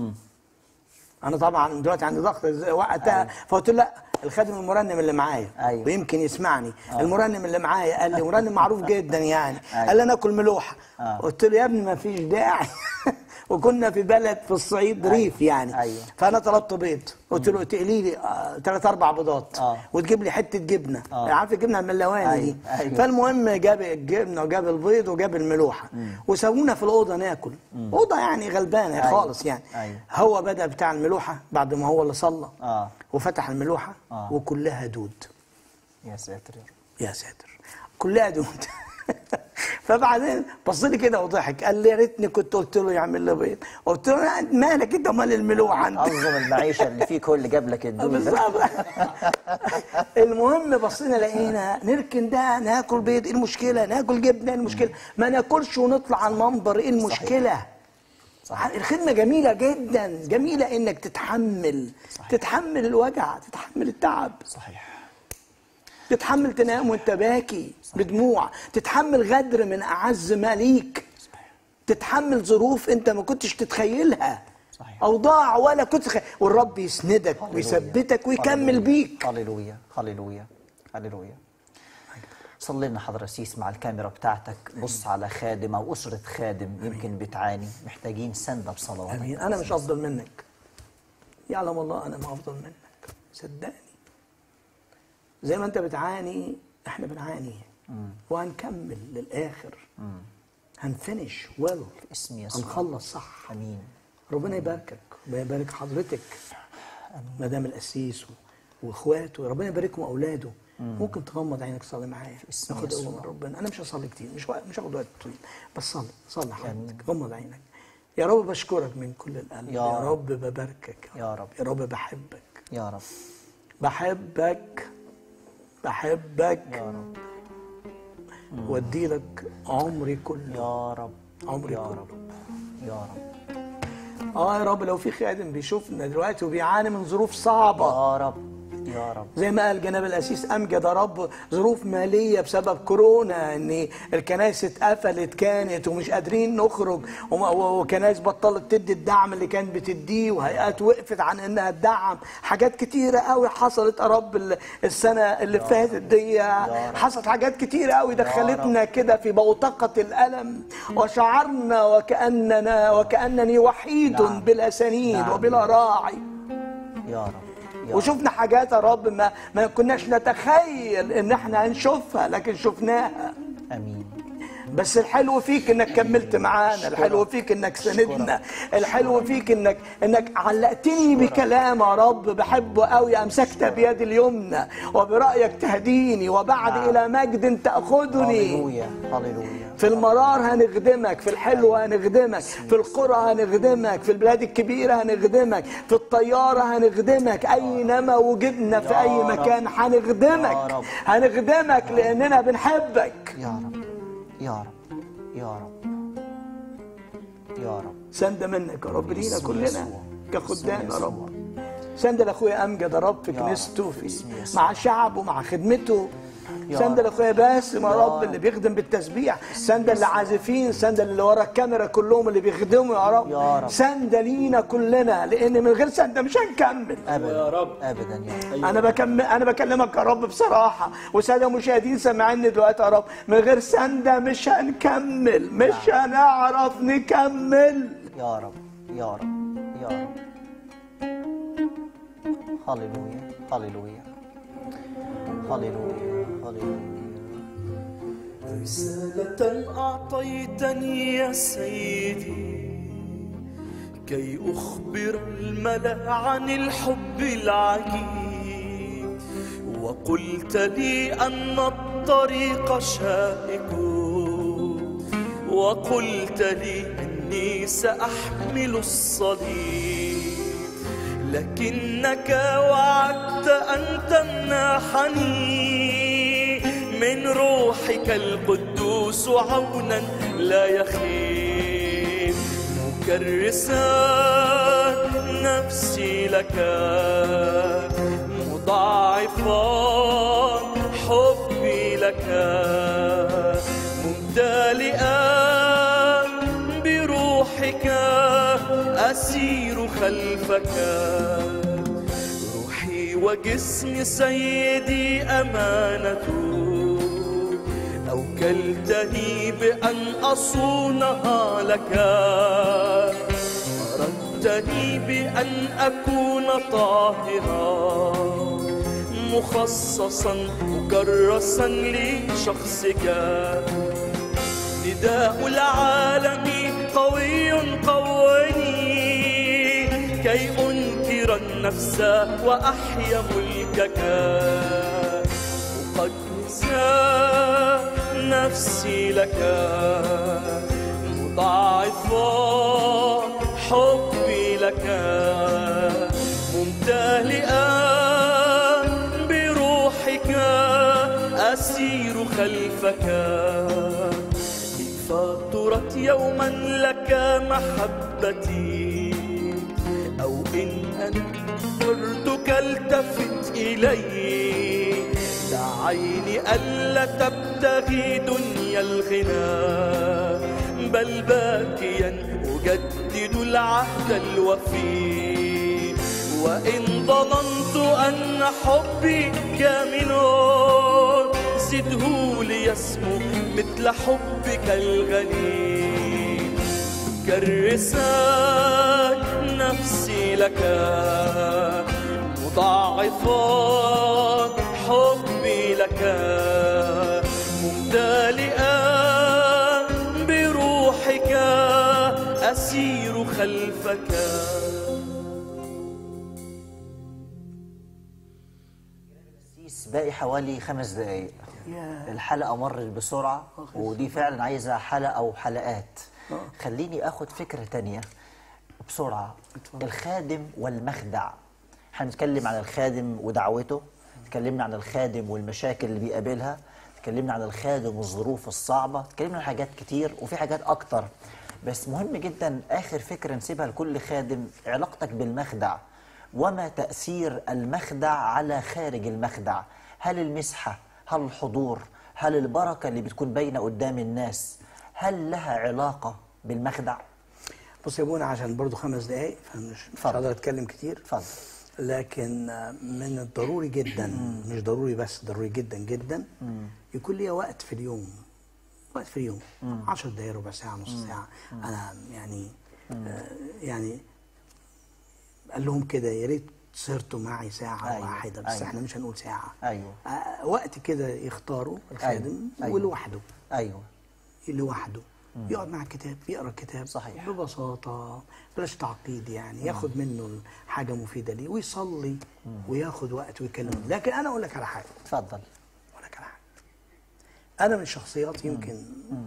انا طبعا دلوقتي عندي ضغط إزاي وقتها فقلت له لا الخادم المرنم اللي معايا أيوة. ويمكن يسمعني المرنم اللي معايا قال لي مرنم معروف جدا يعني أيوة. قال لي انا اكل ملوحه آه. قلت له يا ابني ما فيش داعي وكنا في بلد في الصعيد ريف يعني أيوة. فانا طلبت بيض قلت له تقلي لي ثلاث اربع بيضات آه. وتجيب لي حته جبنه آه. عارف الجبنه الملواني أيوة، دي أيوة. فالمهم جاب الجبنه وجاب البيض وجاب الملوحه وسابونا في الاوضه ناكل اوضه يعني غلبانه أيوة. خالص يعني أيوة. هو بدا بتاع الملوحه بعد ما هو اللي صلى اه وفتح الملوحه آه. وكلها دود يا ساتر يا رب يا ساتر كلها دود فبعدين بص لي كده وضحك قال لي يا ريتني كنت قلت له يعمل لي بيض قلت له مالك انت مال الملوحه عندك انظم المعيشه اللي فيك هو اللي جاب لك الدود بالظبط المهم بصينا لقينا نركن ده ناكل بيض ايه المشكله ناكل جبنه ايه المشكله ما ناكلش ونطلع على المنبر ايه المشكله صحيح. الخدمه جميله جدا جميله انك تتحمل صحيح. تتحمل الوجع تتحمل التعب صحيح تتحمل تنام وانت باكي بدموع تتحمل غدر من اعز ما ليك تتحمل ظروف انت ما كنتش تتخيلها صحيح. اوضاع ولا كنت تخيل. والرب يسندك هللويا. ويثبتك ويكمل هللويا. بيك هللويا هللويا هللويا صلي لنا حضرة سيس مع الكاميرا بتاعتك بص على خادم او اسره خادم يمكن بتعاني محتاجين سنده بصلواتك امين انا مش افضل منك يعلم الله انا ما افضل منك صدقني زي ما انت بتعاني احنا بنعاني وهنكمل للاخر هنفنش ويل اسم يسوع هنخلص صح امين ربنا يباركك ويبارك حضرتك مدام القسيس و- واخواته ربنا يباركهم اولاده ممكن تغمض عينك تصلي معايا اسم ناخد يسوع. قوه من ربنا انا مش هصلي كتير مش وق- مش هاخد وقت طويل بس صلي صلي حضرتك غمض عينك يا رب بشكرك من كل القلب يا يا, رب. رب بباركك يا رب. يا رب بحبك يا رب بحبك بحبك يا رب وادي لك عمري كله يا رب عمري يا كله. رب يا رب اه يا رب لو في خادم بيشوفنا دلوقتي وبيعاني من ظروف صعبه يا رب يا رب زي ما قال جناب الأسيس أمجد يا رب ظروف مالية بسبب كورونا إن الكنائس اتقفلت كانت ومش قادرين نخرج وما- و- وكنائس بطلت تدي الدعم اللي كانت بتديه وهيئات وقفت عن إنها تدعم حاجات كتيرة قوي حصلت يا رب ال- السنة اللي فاتت دي حصلت حاجات كتيرة قوي دخلتنا كده في بوتقة الألم وشعرنا وكأننا وكأنني وحيد نعم. بلا سنيد نعم. وبلا راعي يا رب يا رب. وشفنا حاجات يا رب ما ما كناش نتخيل ان احنا هنشوفها لكن شفناها امين بس الحلو فيك انك كملت معانا الحلو فيك انك سندنا الحلو فيك انك انك علقتني بكلام يا رب بحبه قوي امسكت بيدي اليمنى وبرايك تهديني وبعد نعم. الى مجد تاخذني هللويا هللويا في المرار هنخدمك في الحلو هنخدمك في القرى هنخدمك في البلاد الكبيرة هنخدمك في الطيارة هنخدمك أينما وجدنا في يا أي رب. مكان يا هنخدمك رب. هنخدمك لأننا بنحبك يا رب يا رب يا رب يا رب سند منك يا رب لينا باسم كلنا يسوع. كخدام باسم يا يسوع. رب سند لاخويا امجد يا رب في يا كنيسته رب. في باسم يسوع. مع شعبه مع خدمته يا سند رب. لاخويا باسم يا يا رب رب. اللي بيخدم بالتسبيح سند اللي عازفين سند اللي ورا الكاميرا كلهم اللي بيخدموا يا رب يا رب. سند لينا كلنا لان من غير سند مش هنكمل ابدا يا رب. ابدا يا رب انا بكمل انا بكلمك يا رب بصراحه وساده مشاهدين سامعيني دلوقتي يا رب من غير سنده مش هنكمل مش هنعرف نكمل يا رب يا رب يا رب هللويا هللويا هللويا هللويا رسالة أعطيتني يا سيدي كي أخبر الملأ عن الحب العجيب وقلت لي أن الطريق شائك وقلت لي أني سأحمل الصليب لكنك وعدت أن تمنحني من روحك القدوس عونا لا يخيب مكرسا نفسي لك مضاعفا حبي لك ممتلئا بروحك أسير خلفك روحي وجسم سيدي أمانة أوكلتني بأن أصونها لك أردتني بأن أكون طاهرا مخصصا مكرسا لشخصك نداء العالم قوي قواني كي أنكر النفس وأحيا ملكك أقدس نفسي لك مضاعفا حبي لك ممتلئا بروحك أسير خلفك فطرت يوما لك محبتي أو إن أنكرتك التفت إلي دعيني ألا تبتغي دنيا الغنى بل باكيا أجدد العهد الوفي وإن ظننت أن حبي كامل زده ليسمو مثل حبك الغني كرسك نفسي لك مضاعفا حبي لك ممتلئا بروحك أسير خلفك سيس باقي حوالي خمس دقايق يا. الحلقة مرت بسرعة ودي فعلا عايزة حلقة وحلقات خليني اخد فكرة تانية بسرعة الخادم والمخدع هنتكلم عن الخادم ودعوته اتكلمنا عن الخادم والمشاكل اللي بيقابلها اتكلمنا عن الخادم والظروف الصعبة اتكلمنا عن حاجات كتير وفي حاجات أكتر بس مهم جدا آخر فكرة نسيبها لكل خادم علاقتك بالمخدع وما تأثير المخدع على خارج المخدع هل المسحة هل الحضور هل البركة اللي بتكون باينة قدام الناس هل لها علاقة بالمخدع بص يا ابونا عشان برضو خمس دقايق فمش مش اتفضل. هقدر اتكلم كتير اتفضل لكن آه، من الضروري جدا مش ضروري بس ضروري جدا جدا يكون ليا وقت في اليوم وقت في اليوم 10 دقايق ربع ساعه نص ساعه انا يعني آه يعني قال لهم كده يا ريت سهرتوا معي ساعه أيوة، واحده بس أيوة. احنا مش هنقول ساعه أيوة. آه وقت كده يختاروا الخادم أيوة. ولوحده أيوه لوحده يقعد مع الكتاب يقرا الكتاب صحيح. ببساطه بلاش تعقيد يعني ياخد منه حاجه مفيده ليه ويصلي وياخد وقت ويكلم لكن انا اقول لك على حاجه اتفضل اقول لك على حاجه انا من الشخصيات يمكن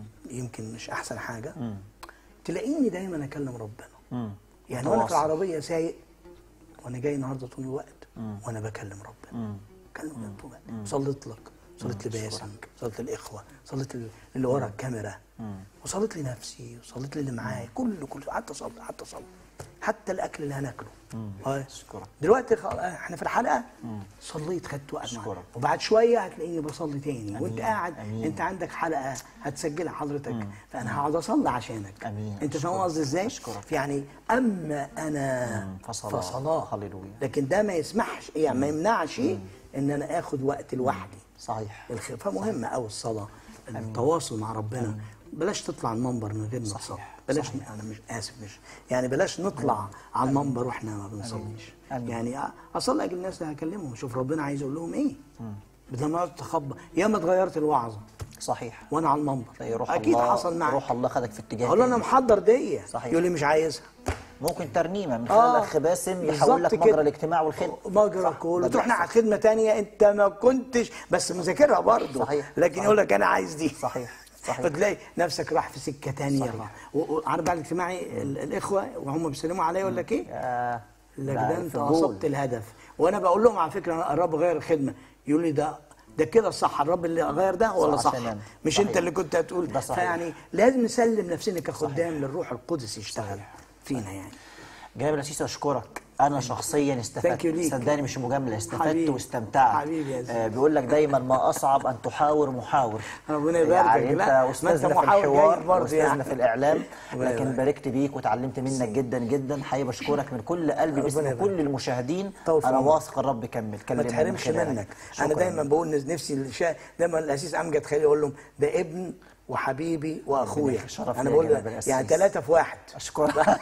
يمكن مش احسن حاجه تلاقيني دايما اكلم ربنا يعني وانا في متواصل. العربيه سايق وانا جاي النهارده طول الوقت وانا بكلم ربنا بكلم ربنا طول الوقت صليت لك صليت لباسم صليت للاخوه صليت لل- اللي ورا الكاميرا وصليت لنفسي وصليت للي معايا كله كله قعدت اصلي قعدت اصلي حتى الاكل اللي هناكله آه. أشكرك. دلوقتي خ- احنا في الحلقه صليت خدت وقت معاك. أشكرك. وبعد شويه هتلاقيني بصلي تاني وانت قاعد أمين. انت عندك حلقه هتسجلها حضرتك فانا هقعد اصلي عشانك أمين. انت فاهم أشكرك. قصدي ازاي؟ أشكرك. يعني اما انا مم. فصلاة. فصلاه هللويا. لكن ده ما يسمحش يعني ما يمنعش ان انا اخد وقت لوحدي صحيح الخ- فمهمة أوي الصلاة التواصل مع ربنا بلاش تطلع المنبر من غير ما تصلي بلاش صحيح. انا مش اسف مش يعني بلاش نطلع على المنبر واحنا ما بنصليش أمين. يعني أ- اصلي اجل الناس اللي هكلمهم اشوف ربنا عايز اقول لهم ايه بدل ما اقعد تخبط يا ما اتغيرت الوعظه صحيح وانا على المنبر زي روح اكيد الله حصل معك روح الله خدك في اتجاه اقول له انا تاني. محضر دي صحيح. يقول لي مش عايزها ممكن ترنيمه من خلال الاخ باسم يحول لك بالظبط مجرى كده. الاجتماع والخدمه مجرى صح، كله ده تروح بيحصل. على خدمه تانية انت ما كنتش بس مذاكرها برضه صحيح. لكن صحيح. يقول لك انا عايز دي صحيح صحيح فتلاقي نفسك راح في سكه تانية صحيح. و- وعارف بعد الاجتماعي ال- الاخوه وهم بيسلموا عليا يقول لك ايه؟ آه، لك ده ده في انت الجول. اصبت الهدف وانا بقول لهم على فكره أنا الرب غير الخدمه يقول لي ده ده كده الصح الرب اللي غير ده ولا صح صح عشان أنا. مش صحيح. انت اللي كنت هتقول ده صحيح. فيعني لازم نسلم نفسنا كخدام للروح القدس يشتغل فينا يعني جابر الأسيس أشكرك أنا شخصيا استفدت Thank you ليك. صدقني مش مجاملة استفدت حبيبي. واستمتعت حبيبي يا آه بيقول لك دايما ما أصعب أن تحاور محاور ربنا يباركك. يعني لا، أنت ما أستاذنا أنت في محاور الحوار جيد برضه وأستاذنا يعني. في الإعلام ربنا لكن يبارك. باركت بيك وتعلمت منك جدا جدا حقيقي بشكرك من كل قلبي باسم ربنا كل المشاهدين طول في أنا عمرك. واثق الرب كمل ما كلمنا من تحرمش خلالك. منك انا شكراً. دايما بقول نفسي الشا... دايما الاسيس امجد خليل يقول لهم ده ابن وحبيبي واخويا يخليك. شرف انا ليا بقول يا جناب الأسيس. يعني ثلاثه في واحد أشكرك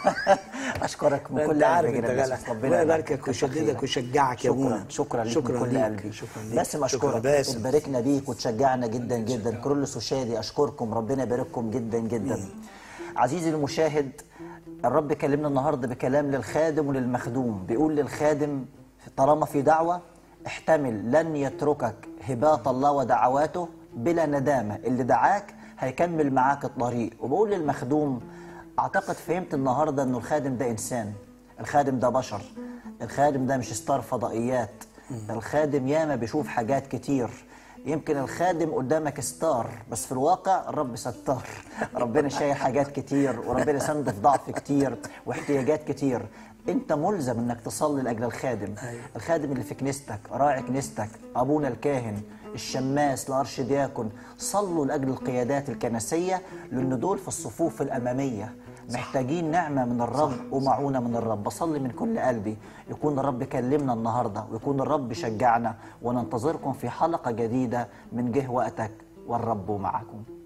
أشكرك من انت كل عارف قلبي انت جدا غلا ربنا يباركك ويشددك ويشجعك يا ابونا شكرا شكرا ليك من كل ليك. قلبي شكرا ليك باسم شكرا اشكرك باسم باركنا بيك وتشجعنا جدا جدا كرولوس وشادي اشكركم ربنا يبارككم جدا جدا عزيزي المشاهد الرب كلمنا النهارده بكلام للخادم وللمخدوم بيقول للخادم طالما في دعوه احتمل لن يتركك هبات الله ودعواته بلا ندامه اللي دعاك هيكمل معاك الطريق وبقول للمخدوم اعتقد فهمت النهارده انه الخادم ده انسان الخادم ده بشر الخادم ده مش ستار فضائيات الخادم ياما بيشوف حاجات كتير يمكن الخادم قدامك ستار بس في الواقع الرب ستار ربنا شايل حاجات كتير وربنا سنده في ضعف كتير واحتياجات كتير انت ملزم انك تصلي لاجل الخادم الخادم اللي في كنيستك راعي كنيستك ابونا الكاهن الشماس الارشدياكون صلوا لاجل القيادات الكنسيه لان دول في الصفوف الاماميه محتاجين نعمة من الرب ومعونة من الرب بصلي من كل قلبي يكون الرب كلمنا النهاردة ويكون الرب شجعنا وننتظركم في حلقة جديدة من جه وقتك والرب معكم